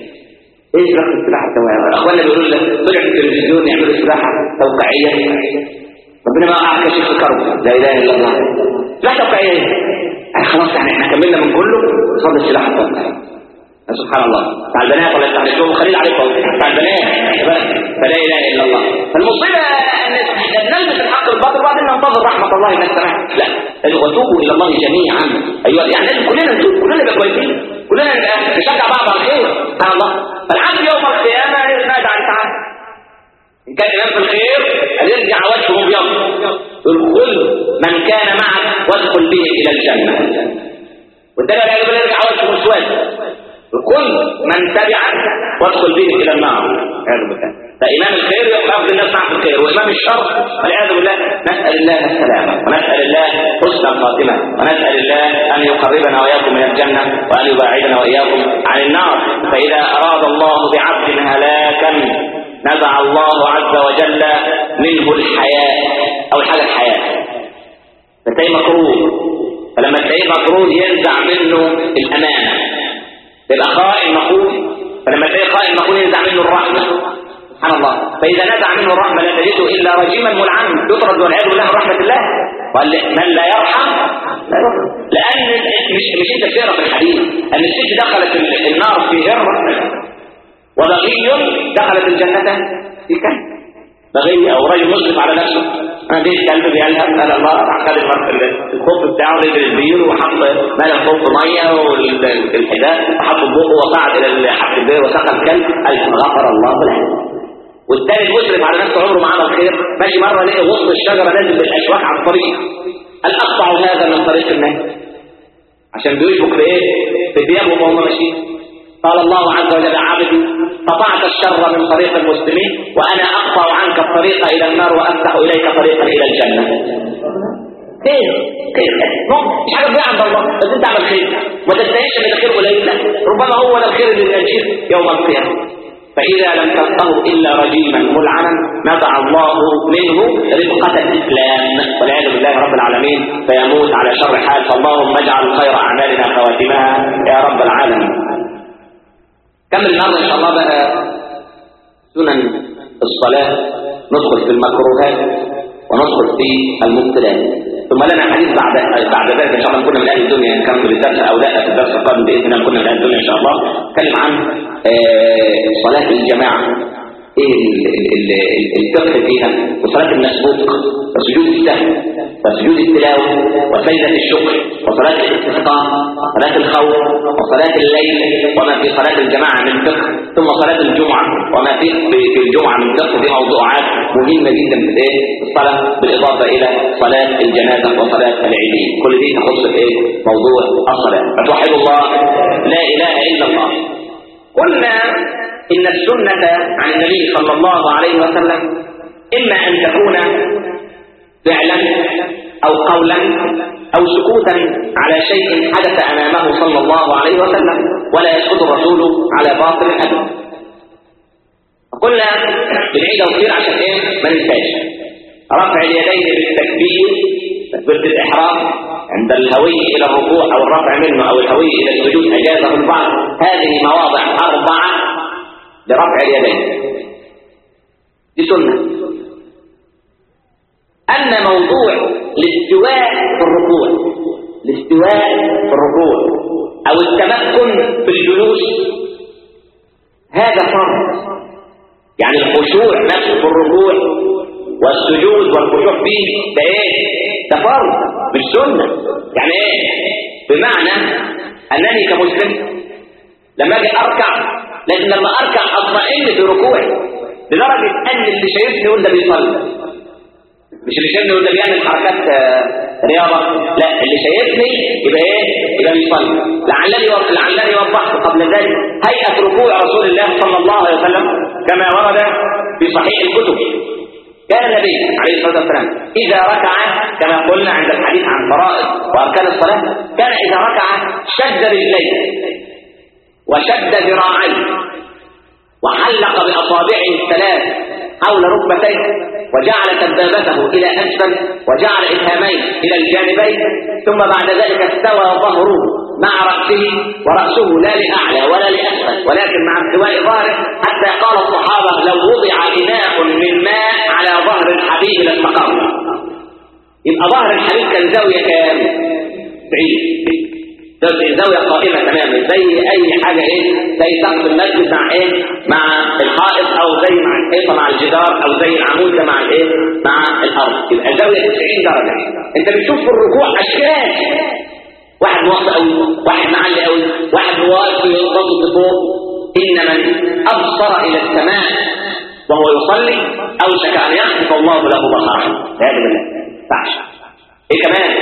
ايه سباحه السباحه التوقيعيه اخواننا بيقولوا لك طلع في التلفزيون يعملوا سباحه توقيعيه ربنا ما وقعك شيء في كرب لا اله الا الله لا توقيعيه يعني خلاص يعني احنا كملنا من كله صلي السلاح التوقيعيه سبحان الله بتاع البنات ولا بتاع الشغل خليل عليكم بتاع البنات فلا اله الا الله فالمصيبه ان احنا بنلبس الحق بالباطل وبعدين ننتظر رحمه الله من السماء لا وتوبوا الى الله جميعا ايوه يعني لازم كلنا نتوب كلنا نبقى كويسين كلنا نبقى نشجع بعض على الخير سبحان الله فالعبد يوم القيامه ينادى عن تعالى إن كان إمام في الخير هيرجع وجهه أبيض ادخل من كان معك وادخل به إلى الجنة والدليل على ذلك يرجع وجهه مسود ادخل من تبعك وادخل به إلى النار والعياذ بالله فإمام الخير يأخذ الناس معه في الخير وإمام الشر والعياذ بالله نسأل الله السلامة ونسأل الله حسن الخاتمة ونسأل الله أن يقربنا وإياكم من الجنة وأن يباعدنا وإياكم عن النار فإذا أراد الله بعبد هلاكا نزع الله عز وجل منه الحياة أو حاجة الحياة فتلاقيه مكروه فلما تلاقيه مكروه ينزع منه الأمانة يبقى خائن مخون فلما تلاقيه خائن مخون ينزع منه الرحمة سبحان الله فإذا نزع منه الرحمة لا تجده إلا رجيما ملعنا يطرد والعياذ بالله من رحمة الله قال من لا يرحم لا يرحم لأن مش مش أنت بتقرا في الحديث أن الست دخلت النار في هرة وبغي دخلت الجنة في كلب بغي أو رجل مسلم على نفسه أنا جيت كلب بيلهب قال الله راح خد الخوف بتاعه رجل البير وحط مال الخوف مية والحذاء وحط بقه وصعد إلى حق البير وسقى الكلب قال غفر الله له والتاني المسلم على نفسه عمره ما عمل خير ماشي مرة لقي وسط الشجرة نازل بالأشواك على الطريق قال أقطع هذا من طريق الناس عشان بيشبك بإيه؟ بثيابهم وهم ماشيين قال الله عز وجل عبدي قطعت الشر من طريق المسلمين وأنا أقطع عنك الطريق إلى النار وأفتح إليك طريقا إلى الجنة خير خير مش حاجة تضيع عند الله بس أنت اعمل خير ما تستهينش من الخير قليل لا ربما هو ده الخير اللي يجيك يوم القيامة فإذا لم تلقه إلا رجيما ملعنا نزع الله منه رفقة الإسلام والعياذ بالله رب العالمين فيموت على شر حال فاللهم اجعل خير أعمالنا خواتمها يا رب العالمين كمل النهارده ان شاء الله بقى سنن الصلاه ندخل في المكروهات وندخل في المبتلات ثم لنا حديث بعد بعد ذلك ان شاء الله نكون من اهل الدنيا نكمل الدرس او لا في الدرس القادم باذن الله نكون من اهل الدنيا ان شاء الله نتكلم عن صلاه الجماعه ايه الفقه فيها وصلاه المسبوق وسجود السهو وسجود التلاوه وسجده الشكر وصلاه الاستسقاء وصلاه الخوف وصلاه الليل وما في صلاه الجماعه من فقه ثم صلاه الجمعه وما في في الجمعه من فقه دي موضوعات مهمه جدا في الايه الصلاه بالاضافه الى صلاه الجنازه وصلاه العيدين كل دي تخص الايه موضوع الصلاه فتوحد الله لا اله الا الله قلنا إن السنة عن النبي صلى الله عليه وسلم إما أن تكون فعلا أو قولا أو سكوتا على شيء حدث أمامه صلى الله عليه وسلم ولا يسكت الرسول على باطل أبدا قلنا بنعيد كتير عشان ايه ما ننساش رفع اليدين بالتكبير تكبيرة الإحرام عند الهوي إلى الركوع أو الرفع منه أو الهوي إلى السجود أجازه البعض هذه مواضع أربعة لرفع اليدين دي سنة أما موضوع الاستواء في الركوع الاستواء في الركوع أو التمكن في الجلوس هذا فرض يعني الخشوع نفسه في الركوع والسجود والخشوع فيه ده ايه ده فرض مش سنة يعني ايه بمعنى أنني كمسلم لما أجي أركع لكن لما أركع أطمئن في ركوعي لدرجة أن اللي شايفني يقول ده بيصلي مش اللي شايفني يقول ده بيعمل حركات آه، رياضة لا اللي شايفني يبقى ايه يبقى بيصلي لعلني لعلني وضحت قبل ذلك هيئة ركوع رسول الله صلى الله عليه وسلم كما ورد في صحيح الكتب كان النبي عليه الصلاة والسلام إذا ركع كما قلنا عند الحديث عن فرائض وأركان الصلاة كان إذا ركع شد رجليه وشد ذراعيه وحلق بأصابعه الثلاث حول ركبتيه وجعل سبابته إلى أسفل وجعل إبهاميه إلى الجانبين ثم بعد ذلك استوى ظهره مع رأسه ورأسه لا لأعلى ولا لأسفل ولكن مع استواء ظهره حتى قال الصحابة لو وضع إناء من ماء على ظهر الحبيب لاستقر يبقى ظهر الحبيب كان زاوية كام؟ بعيد زاوية قائمة تماما زي أي حاجة إيه زي سقف المسجد مع إيه مع الحائط أو زي مع الحيطة مع الجدار أو زي العمود ده مع الإيه مع الأرض يبقى زاوية 90 درجة أنت بتشوف في الركوع أشكال واحد موطي قوي واحد معلي قوي واحد واقف ينضبط لفوق إن من أبصر إلى السماء وهو يصلي أوشك أن يخطف الله له بصره هذا بالله تعش إيه كمان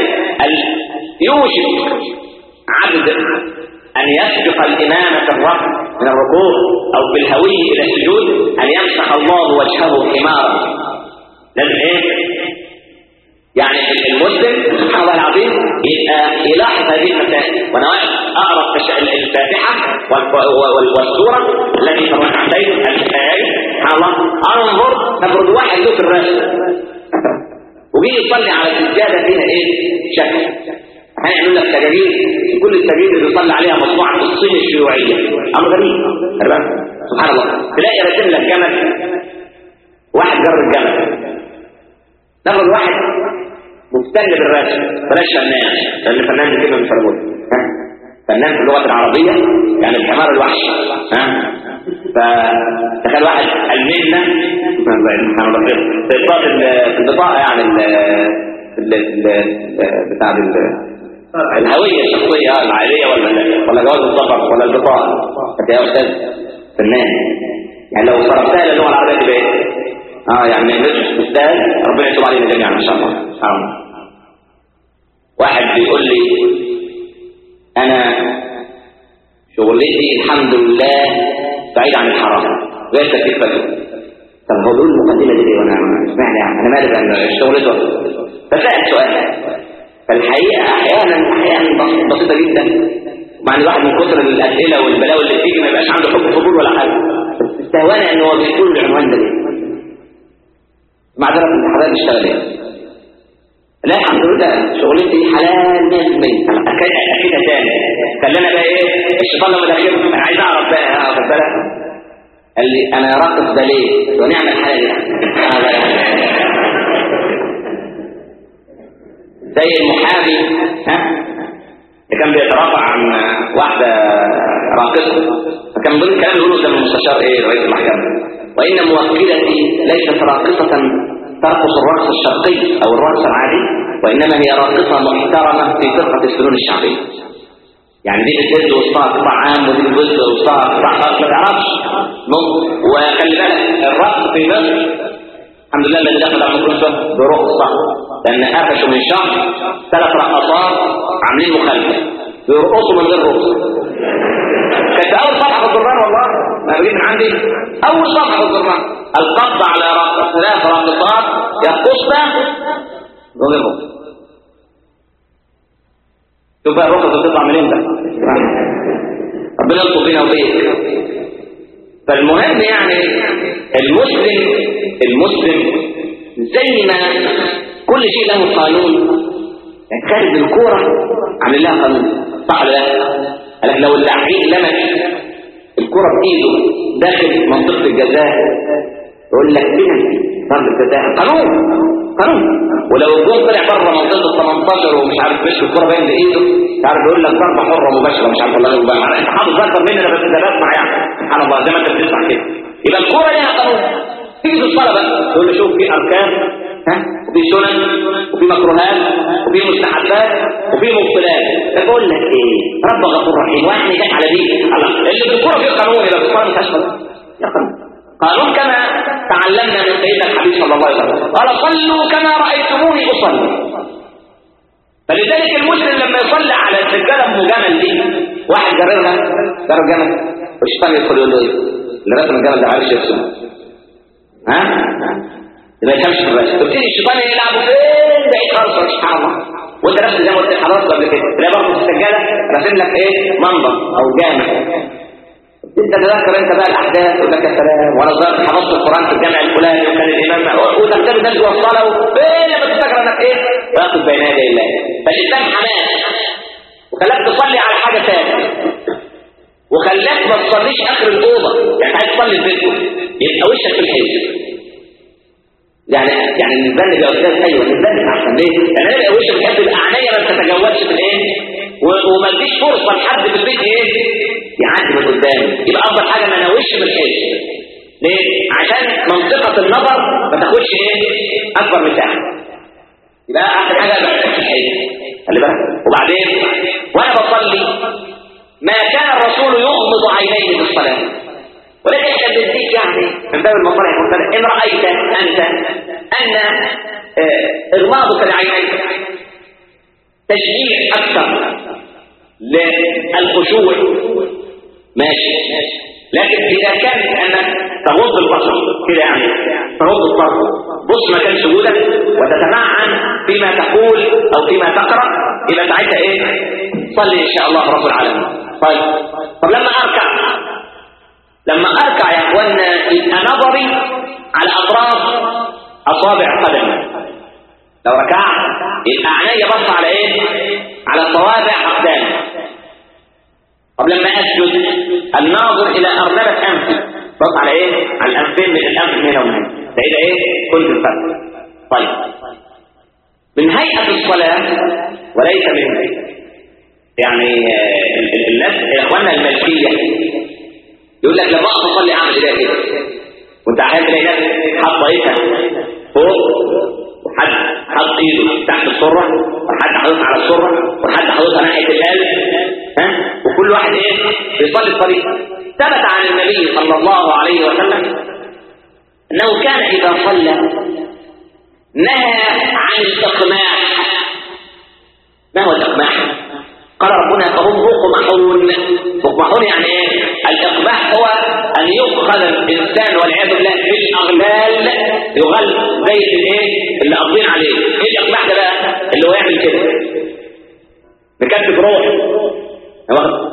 يوشك عبد أن يسبق الإمام في الرفع من الركوع أو بالهوي إلى السجود أن يمسح الله وجهه حمارا لازم إيه؟ يعني المسلم سبحان الله العظيم يبقى يلاحظ هذه المسائل وانا واقف اقرا الفاتحه والسوره التي في الركعتين الايه سبحان الله انظر افرض واحد له في الراس وجي يصلي على السجاده فيها ايه؟ شكل هيعمل لك سجاجيد كل السجاجيد اللي بيصلي عليها مصنوعه في الصين الشيوعيه امر غريب سبحان الله تلاقي راسم لك جمل واحد جر الجمل نفرض واحد مفتن بالرسم بلاش فنان لان الفنان دي كلمه مش فنان في اللغه العربيه يعني الحمار الوحش ها فتخيل واحد المنة سبحان الله في البطاقه يعني ال بتاع الهوية الشخصية العائلية ولا ولا جواز السفر ولا البطاقة انت يا أستاذ فنان يعني لو صرفتها للغة العربية تبقى ايه؟ اه يعني مش أستاذ ربنا يتوب علينا جميعا إن شاء الله آه. واحد بيقول لي أنا شغلتي الحمد لله بعيد عن الحرام غير تكليف فتوى طب هو بيقول المقدمة دي وانا اشمعنى يعني انا مالي بان شغلته فسأل سؤال فالحقيقة احيانا احيانا بسيطة جدا مع ان الواحد من كثر الاسئلة والبلاوي اللي بتيجي ما يبقاش عنده حب فضول ولا حاجة استهوانا ان هو بيقول العنوان ده ليه معذرة انت حضرتك بتشتغل ايه لا الحمد لله شغلتي حلال 100% انا اكيد اكيد تاني خلينا بقى ايه الشيطان لما دخل انا عايز اعرف بقى واخد بالك قال لي انا راقص ده ليه ونعم الحلال زي المحامي ها اللي كان بيترافع عن واحده راقصه فكان من ضمن الكلام اللي يقوله ده المستشار ايه رئيس المحكمه وان موكلتي ليست راقصه ترقص الرقص الشرقي او الرقص العادي وانما هي راقصه محترمه في فرقه الفنون الشعبيه يعني دي بتهز وسطها قطاع عام ودي بتهز وسطها قطاع خاص ما تعرفش وخلي بالك الرقص في مصر الحمد لله الذي دخل على مكروسه برخصه لان قفشوا من شهر ثلاث رقصات عاملين مخالفه بيرقصوا من غير رخصه كانت اول صفحه في الجرنان والله ما بجيب من عندي اول صفحه في الجرنان القبض على رقص ثلاث راقصات يرقصن من غير رخصه شوف بقى الرخصه بتطلع منين ده ربنا يلطف بينا وبيك فالمهم يعني المسلم المسلم زي ما كل شيء له قانون يعني خارج الكوره عامل لها قانون صح ولا لا؟ قال لك لو اللعيب لمس الكوره بايده داخل منطقة الجزاء يقول لك بنتي ضرب الجزاء قانون قانون ولو الجون طلع بره منطقة ال 18 ومش عارف مش الكرة باين بايده تعرف يقول لك ضربة حرة مباشرة مش عارف والله يبقى انت حافظ اكتر مني انا بس ده بسمع يعني سبحان الله زي ما انت بتسمع كده يبقى الكرة ليها قانون تيجي في الصلاة بقى تقول له شوف في اركان ها وفي سنن وفي مكروهات وفي مستحبات وفي مبطلات بقول لك ايه رب غفور رحيم واحد جاي على دي الله اللي في الكوره فيه قانون يبقى في الكوره ما فيهاش قانون يا قانون قانون كما تعلمنا من سيدنا الحبيب صلى الله عليه وسلم قال صلوا كما رايتموني اصلي فلذلك المسلم لما يصلي على السجاده ام جمل دي واحد جررها جرر جمل والشيطان يدخل يقول له ايه اللي رسم الجمل ده عارف يرسمه ها ما يفهمش في الرسم تبتدي الشيطان يلعب فين بعيد خالص سبحان الله وانت نفس زي ما قلت لحضرتك قبل كده تلاقي برضه في السجاده راسم لك ايه منظر او جامع انت تذكر انت بقى الاحداث تقول لك يا سلام وانا صغير حفظت القران في الجامع الفلاني وكان الامام وتختار الناس والصلاه فين لما تفتكر انك ايه واقف بين يدي الله فالاسلام حماس وخلاك تصلي على حاجه ثانيه وخلاك ما تصليش اخر الاوضه يعني عايز تصلي في بيتكم يبقى وشك في الحيط يعني يعني النسبان يا استاذ ايوه النسبان احسن ليه؟ يعني انا وشك في الحيط يبقى عينيا ما تتجاوزش في الايه؟ وما اديش فرصه لحد في البيت ايه؟ يعدي من قدامي يبقى افضل حاجه ان انا وش في الحيط ليه؟ عشان منطقه النظر ما تاخدش ايه؟ اكبر مساحه يبقى اخر حاجه ابقى في الحيط خلي بالك وبعدين وانا بصلي ما كان الرسول يغمض عينيه في الصلاة ولكن احنا بنديك يعني من باب المصالح المختلفة إن رأيت أنت أن آه، إغماضك العينين تشجيع أكثر للخشوع ماشي لكن إذا كان أنك تغض البصر كده يعني تغض البصر بص مكان سجودك وتتمعن فيما تقول أو فيما تقرأ يبقى ساعتها إيه؟ صلي إن شاء الله رب العالمين طيب طب لما أركع لما أركع يا أخوانا يبقى نظري على أطراف أصابع قدمي لو ركعت يبقى عينيا بص على إيه؟ على صوابع أقدامي طب لما أسجد الناظر إلى أرنبة أنفي بص على إيه؟ على الأنفين من الأنف هنا وهنا ده إيه ده إيه؟ كنت الفرق طيب من هيئة الصلاة وليس من يعني آه، ال- ال- الناس يا اخوانا الملكيه يقول لك لما اقف اصلي اعمل ايه كده وانت احيانا تلاقي ناس حاطه ايدها فوق وحد حاط ايده تحت السره وحد حاططها على السره وحد حاططها ناحيه القلب ها وكل واحد ايه بيصلي الطريقه ثبت عن النبي صلى الله عليه وسلم انه كان اذا صلى نهى عن الاقماح ما هو الاقماح قال ربنا فهم مقمحون مقمحون يعني ايه الاقماح هو ان يؤخذ الانسان والعياذ بالله بالاغلال يغل زي الايه اللي قابضين عليه ايه الاقماح ده بقى اللي هو يعمل كده مكتب روح واخد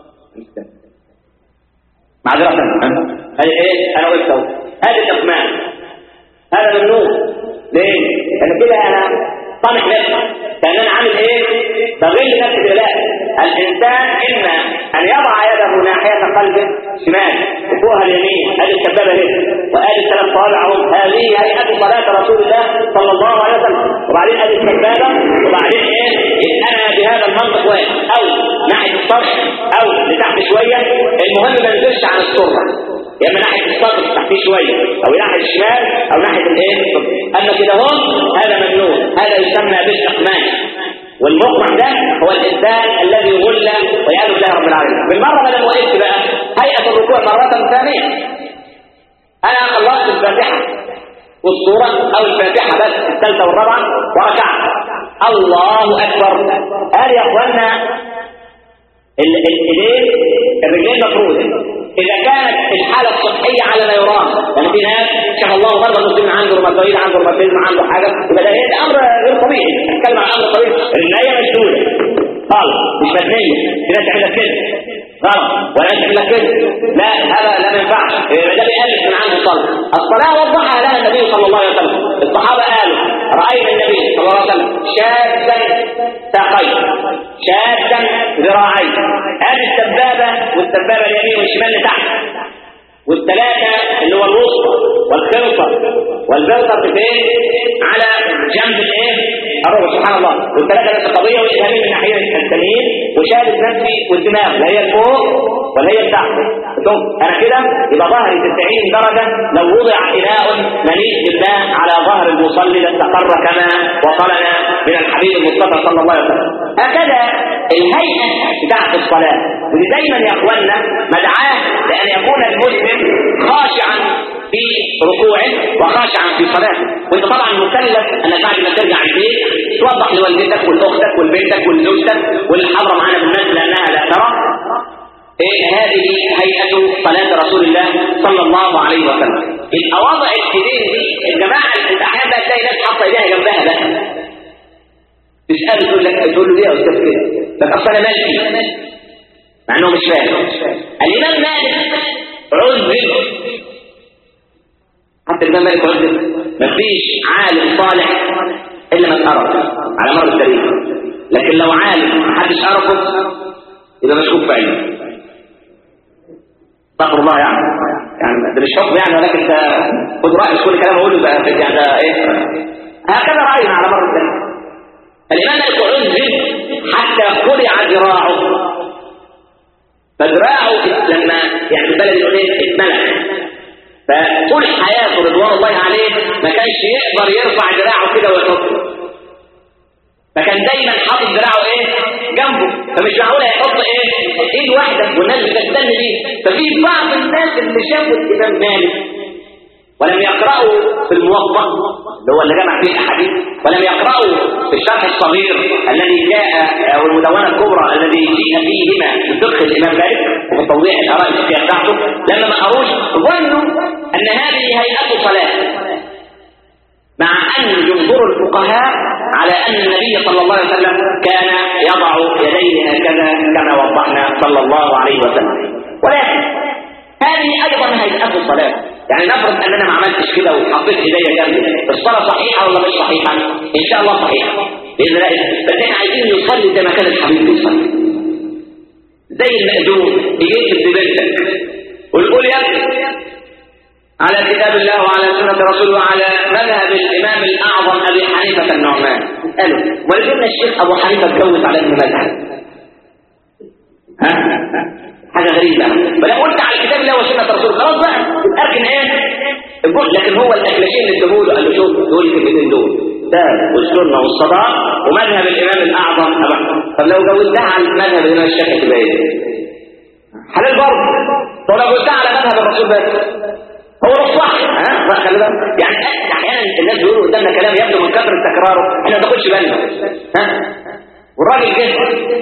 معذرة هذه ايه انا قلت اهو هذا الاقماح هذا ممنوع ليه؟ لان كده انا طامح نفسي كان انا عامل ايه؟ بغل نفسي بالله الانسان اما ان يضع يده ناحيه قلبه شمال وفوقها اليمين هذه السبابه هنا وادي الثلاث صوابع اهم هذه هيئه صلاه رسول الله صلى الله عليه وسلم وبعدين ادي السبابه وبعدين ايه؟ يبقى انا بهذا المنطق واحد او ناحيه السطح او لتحت شويه المهم ما ننزلش عن السره يا اما ناحيه السطح تحتيه شويه او ناحيه الشمال او ناحيه الايه اما كده اهو هذا ممنوع هذا يسمى بالاقماع والمقمع ده هو الانسان الذي غل والعياذ بالله رب العالمين بالمره بدل وقفت بقى هيئه الركوع مره ثانيه انا خلصت الفاتحه والصوره او الفاتحه بس الثالثه والرابعه وركعت الله اكبر قال يا اخوانا ال- الايدين الرجلين مفروضه اذا كانت الحاله الصحيه على ما يرام يعني في ناس شاف الله مره مسلم عنده روماتويد عنده روماتيزم عنده حاجه يبقى ده إيه؟ امر غير طبيعي اتكلم عن امر طبيعي الرجليه مشدوده خالص مش مبنيه في ناس تعمل لك كده غلط ولا ناس تعمل لك كده لا هذا لا ما ينفعش يبقى ده بيألف من عنده الصلاه الصلاه وضحها لها النبي صلى الله عليه وسلم الصحابه قالوا راينا النبي صلى الله عليه وسلم شاذا ساقيه شاذا ذراعيه هذه السبابه والسبابه اليمين والشمال لتحت والثلاثة اللي هو الوسطى والخنصر والبنصر فين؟ على جنب الايه؟ الربع سبحان الله والثلاثة نفس القضية والإلهامي من ناحية التانيين وشاهد نفسي والدماغ لا هي الفوق ولا هي التحت شوف انا كده يبقى ظهري 90 درجة لو وضع إناء مليء بالماء على ظهر المصلي لاستقر كما وصلنا من الحبيب المصطفى صلى الله عليه وسلم هكذا الهيئة بتاعت الصلاة ودي دايما يا اخوانا مدعاه لأن يكون المسلم خاشعا في ركوعه وخاشعا في صلاته وانت طبعا مكلف انك بعد ما ترجع البيت توضح لوالدتك ولاختك ولبنتك ولزوجتك واللي حاضره معانا بالناس لانها لا ترى إيه هذه هيئة صلاة رسول الله صلى الله عليه وسلم يبقى وضع الايدين دي الجماعة انت احيانا بقى تلاقي ناس حاطة ايديها جنبها بقى تسأله تقول لك تقول له ليه يا استاذ كده؟ لك اصل انا مالي مع انه مش فاهم الامام مالك عذب حتى الامام مالك عذب مفيش عالم صالح الا ما اتقرب على مر التاريخ لكن لو عالم محدش عرفه يبقى مشكوك في عينه استغفر الله يعني يعني ده مش حكم يعني ولكن انت خد رايك كل كلام اقوله بقى يعني ده ايه هكذا راينا على مر التاريخ الامام مالك عذب حتى خلع ذراعه فذراعه لما يعني البلد يقول ايه اتملك فطول حياته رضوان الله عليه ما كانش يقدر يرفع دراعه كده ويحطه فكان دايما حاطط دراعه ايه جنبه فمش معقول هيحط ايه ايد واحده والناس بتستنى بيه ففي بعض الناس اللي شافوا الامام مالك ولم يقرأوا في الموضع اللي هو اللي جمع فيه الحديث ولم يقرأوا في الشرح الصغير الذي جاء أو المدونة الكبرى الذي جيء فيهما في فقه الإمام مالك وفي توضيح الآراء الفقهية بتاعته لما ما قروش ظنوا أن هذه هيئة صلاة مع أن جمهور الفقهاء على أن النبي صلى الله عليه وسلم كان يضع يديه هكذا كما وضحنا صلى الله عليه وسلم ولكن هذه أيضا هيئة الصلاة يعني نفرض أن أنا ما عملتش كده وحطيت إيديا جنبي الصلاة صحيحة ولا مش صحيحة؟ إن شاء الله صحيحة بإذن الله بس إحنا عايزين نصلي زي ما كان الحبيب بيصلي زي المأذون يجيب ببنتك ويقول يا على كتاب الله وعلى سنة رسوله وعلى مذهب الإمام الأعظم أبي حنيفة النعمان قالوا ولكن الشيخ أبو حنيفة اتجوز على ابن مذهب ها حاجة غريبة فلو قلت على كتاب الله وسنة رسوله خلاص بقى اركن ايه الجهد لكن هو الاكلاشين اللي ادوه قال له شوف دول الكلمتين دول ده والسنة والصلاة ومذهب الإمام الأعظم أبا طب لو جوزتها على مذهب الإمام الشافعي تبقى ايه؟ حلال برضه طب لو جوزتها على مذهب الرسول بس هو ده الصح ها بقى خلي بالك يعني احيانا الناس بيقولوا قدامنا كلام يبدو من كثره تكراره احنا ما تاخدش بالنا ها والراجل جه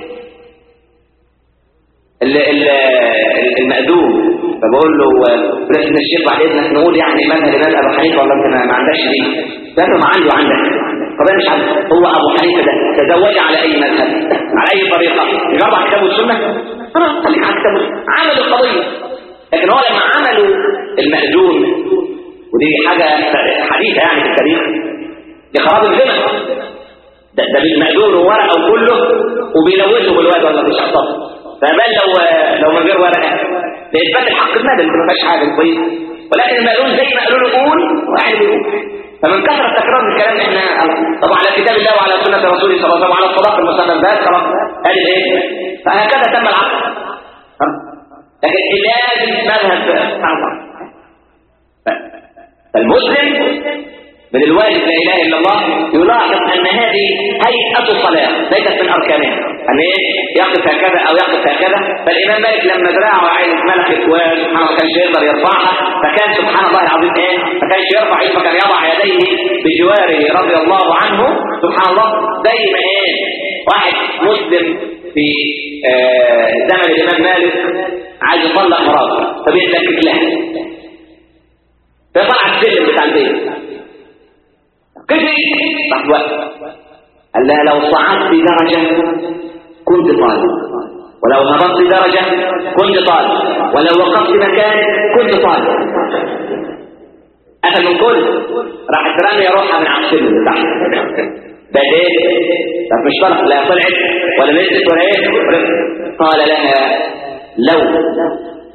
المأذون فبقول له لازم الشيخ بعد اذنك نقول يعني مذهب الامام ابو حنيفه ولا انت ما عندكش دي؟ قال له ما عنده عندك طب انا مش عارف هو ابو حنيفه ده تزوج على اي مذهب على اي طريقه يجرب كتاب السنه خلاص خليك على كتاب عمل القضيه لكن هو لما عملوا المأذون ودي حاجه حديثه يعني في التاريخ دي خراب الزمن ده, ده بالمأذون وورقه وكله وبيلوثوا بالواد ولا مش فبل لو لو من غير ورقه لاثبات الحق المدني ما فيهاش حاجه كويس ولكن المألول زي ما قالوا له قول واحد بيقول فمن كثره تكرار الكلام احنا طبعا على كتاب الله وعلى سنه رسوله صلى الله عليه وسلم وعلى الصلاه المسلمات خلاص قال ايه فهكذا تم العقد لكن لازم مذهب سبحان الله فالمسلم من الواجب لا اله الا الله يلاحظ ان هذه هيئه الصلاه ليست من اركانها ان ايه يقف هكذا او يقف هكذا فالامام مالك لما ذراعه عايز ملكت وسبحان الله ما كانش يقدر يرفعها فكان سبحان الله العظيم ايه ما كانش يرفع ايده فكان يضع يديه بجواره رضي الله عنه سبحان الله زي ما ايه واحد مسلم في آه زمن الامام مالك عايز يطلق مراته فبيتلكك لها فطلع السلم بتاع البيت كيف راح وقت قال لها لو صعدت درجة كنت طالب ولو هبطت درجة كنت طالب ولو وقفت مكان كنت طالب أخذ من كل راح ترمي روحها من على السلم تحت ده ايه طب مش فرق لا طلعت ولا نزلت ولا ايه قال لها لو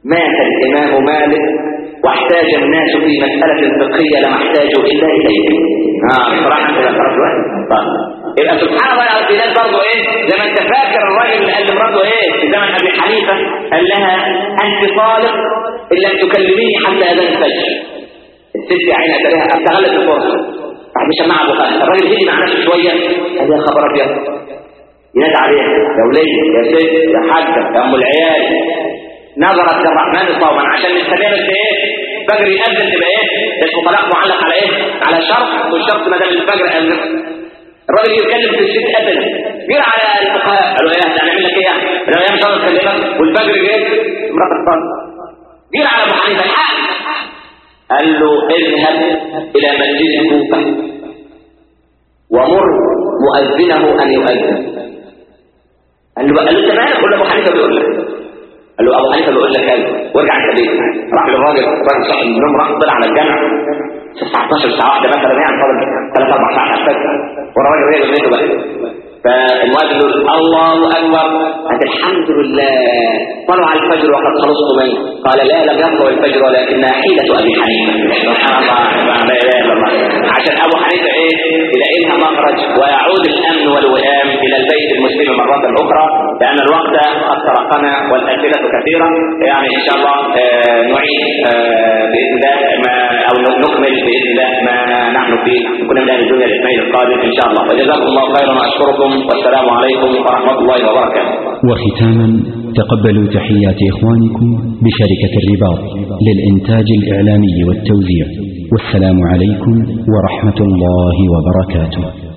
مات الإمام مالك واحتاج الناس في مسألة فقهية لما احتاجوا إلا إليه آه صراحة كده خلاص طيب يبقى سبحان الله العظيم في ناس برضه ايه زي ما انت فاكر الراجل اللي قال لمراته ايه في زمن ابي حنيفه قال لها انت طالق ان لم تكلميني حتى اذان الفجر الست يا عيني اتريها استغلت الفرصه راح بيسمع ابو خالد الراجل هدي مع نفسه شويه قال يا خبر ابيض ينادى عليها يا وليه يا ست يا حاجه يا ام العيال نظرت للرحمن صوما عشان نستمر في ايه الفجر يأذن تبقى ايه اسمه طلاق معلق على ايه على شرط والشرط ما دام الفجر أذن الراجل يتكلم في الست ابدا جرى على الفقهاء قالوا ايه هنعمل لك ايه يعني لو هي مش هتقدر تكلمك والفجر جه امرأة الصلاة جرى على ابو حنيفه الحال قال له اذهب الى مسجد الكوفه ومر مؤذنه ان يؤذن قال له قال له تمام قول ابو حنيفه بيقول لك قال له ابو حنيفه بيقول لك كذا وارجع انت بيتك راح للراجل الراجل صاحب النوم راح طلع على الجامع 19 ساعه واحده مثلا يعني فاضل ثلاث اربع ساعات على الفجر والراجل رجع بيته بقى فالمؤذن يقول الله اكبر قال الحمد لله طلع الفجر وقد خلصت منه قال لا لم يطلع الفجر ولكنها حيله ابي حنيفه سبحان الله لا اله الا الله عشان ابو حنيفه ايه يلاقي لها مخرج ويعود الامن والوئام الى البيت المسلم مره اخرى لان الوقت قد سرقنا والاسئله كثيره يعني ان شاء الله آه نعيد آه باذن الله ما او نكمل باذن الله ما نحن فيه كنا من اهل الدنيا الاثنين القادم ان شاء الله فجزاكم الله خيرا واشكركم والسلام عليكم ورحمه الله وبركاته وختاما تقبلوا تحيات إخوانكم بشركة الرباط للإنتاج الإعلامي والتوزيع والسلام عليكم ورحمة الله وبركاته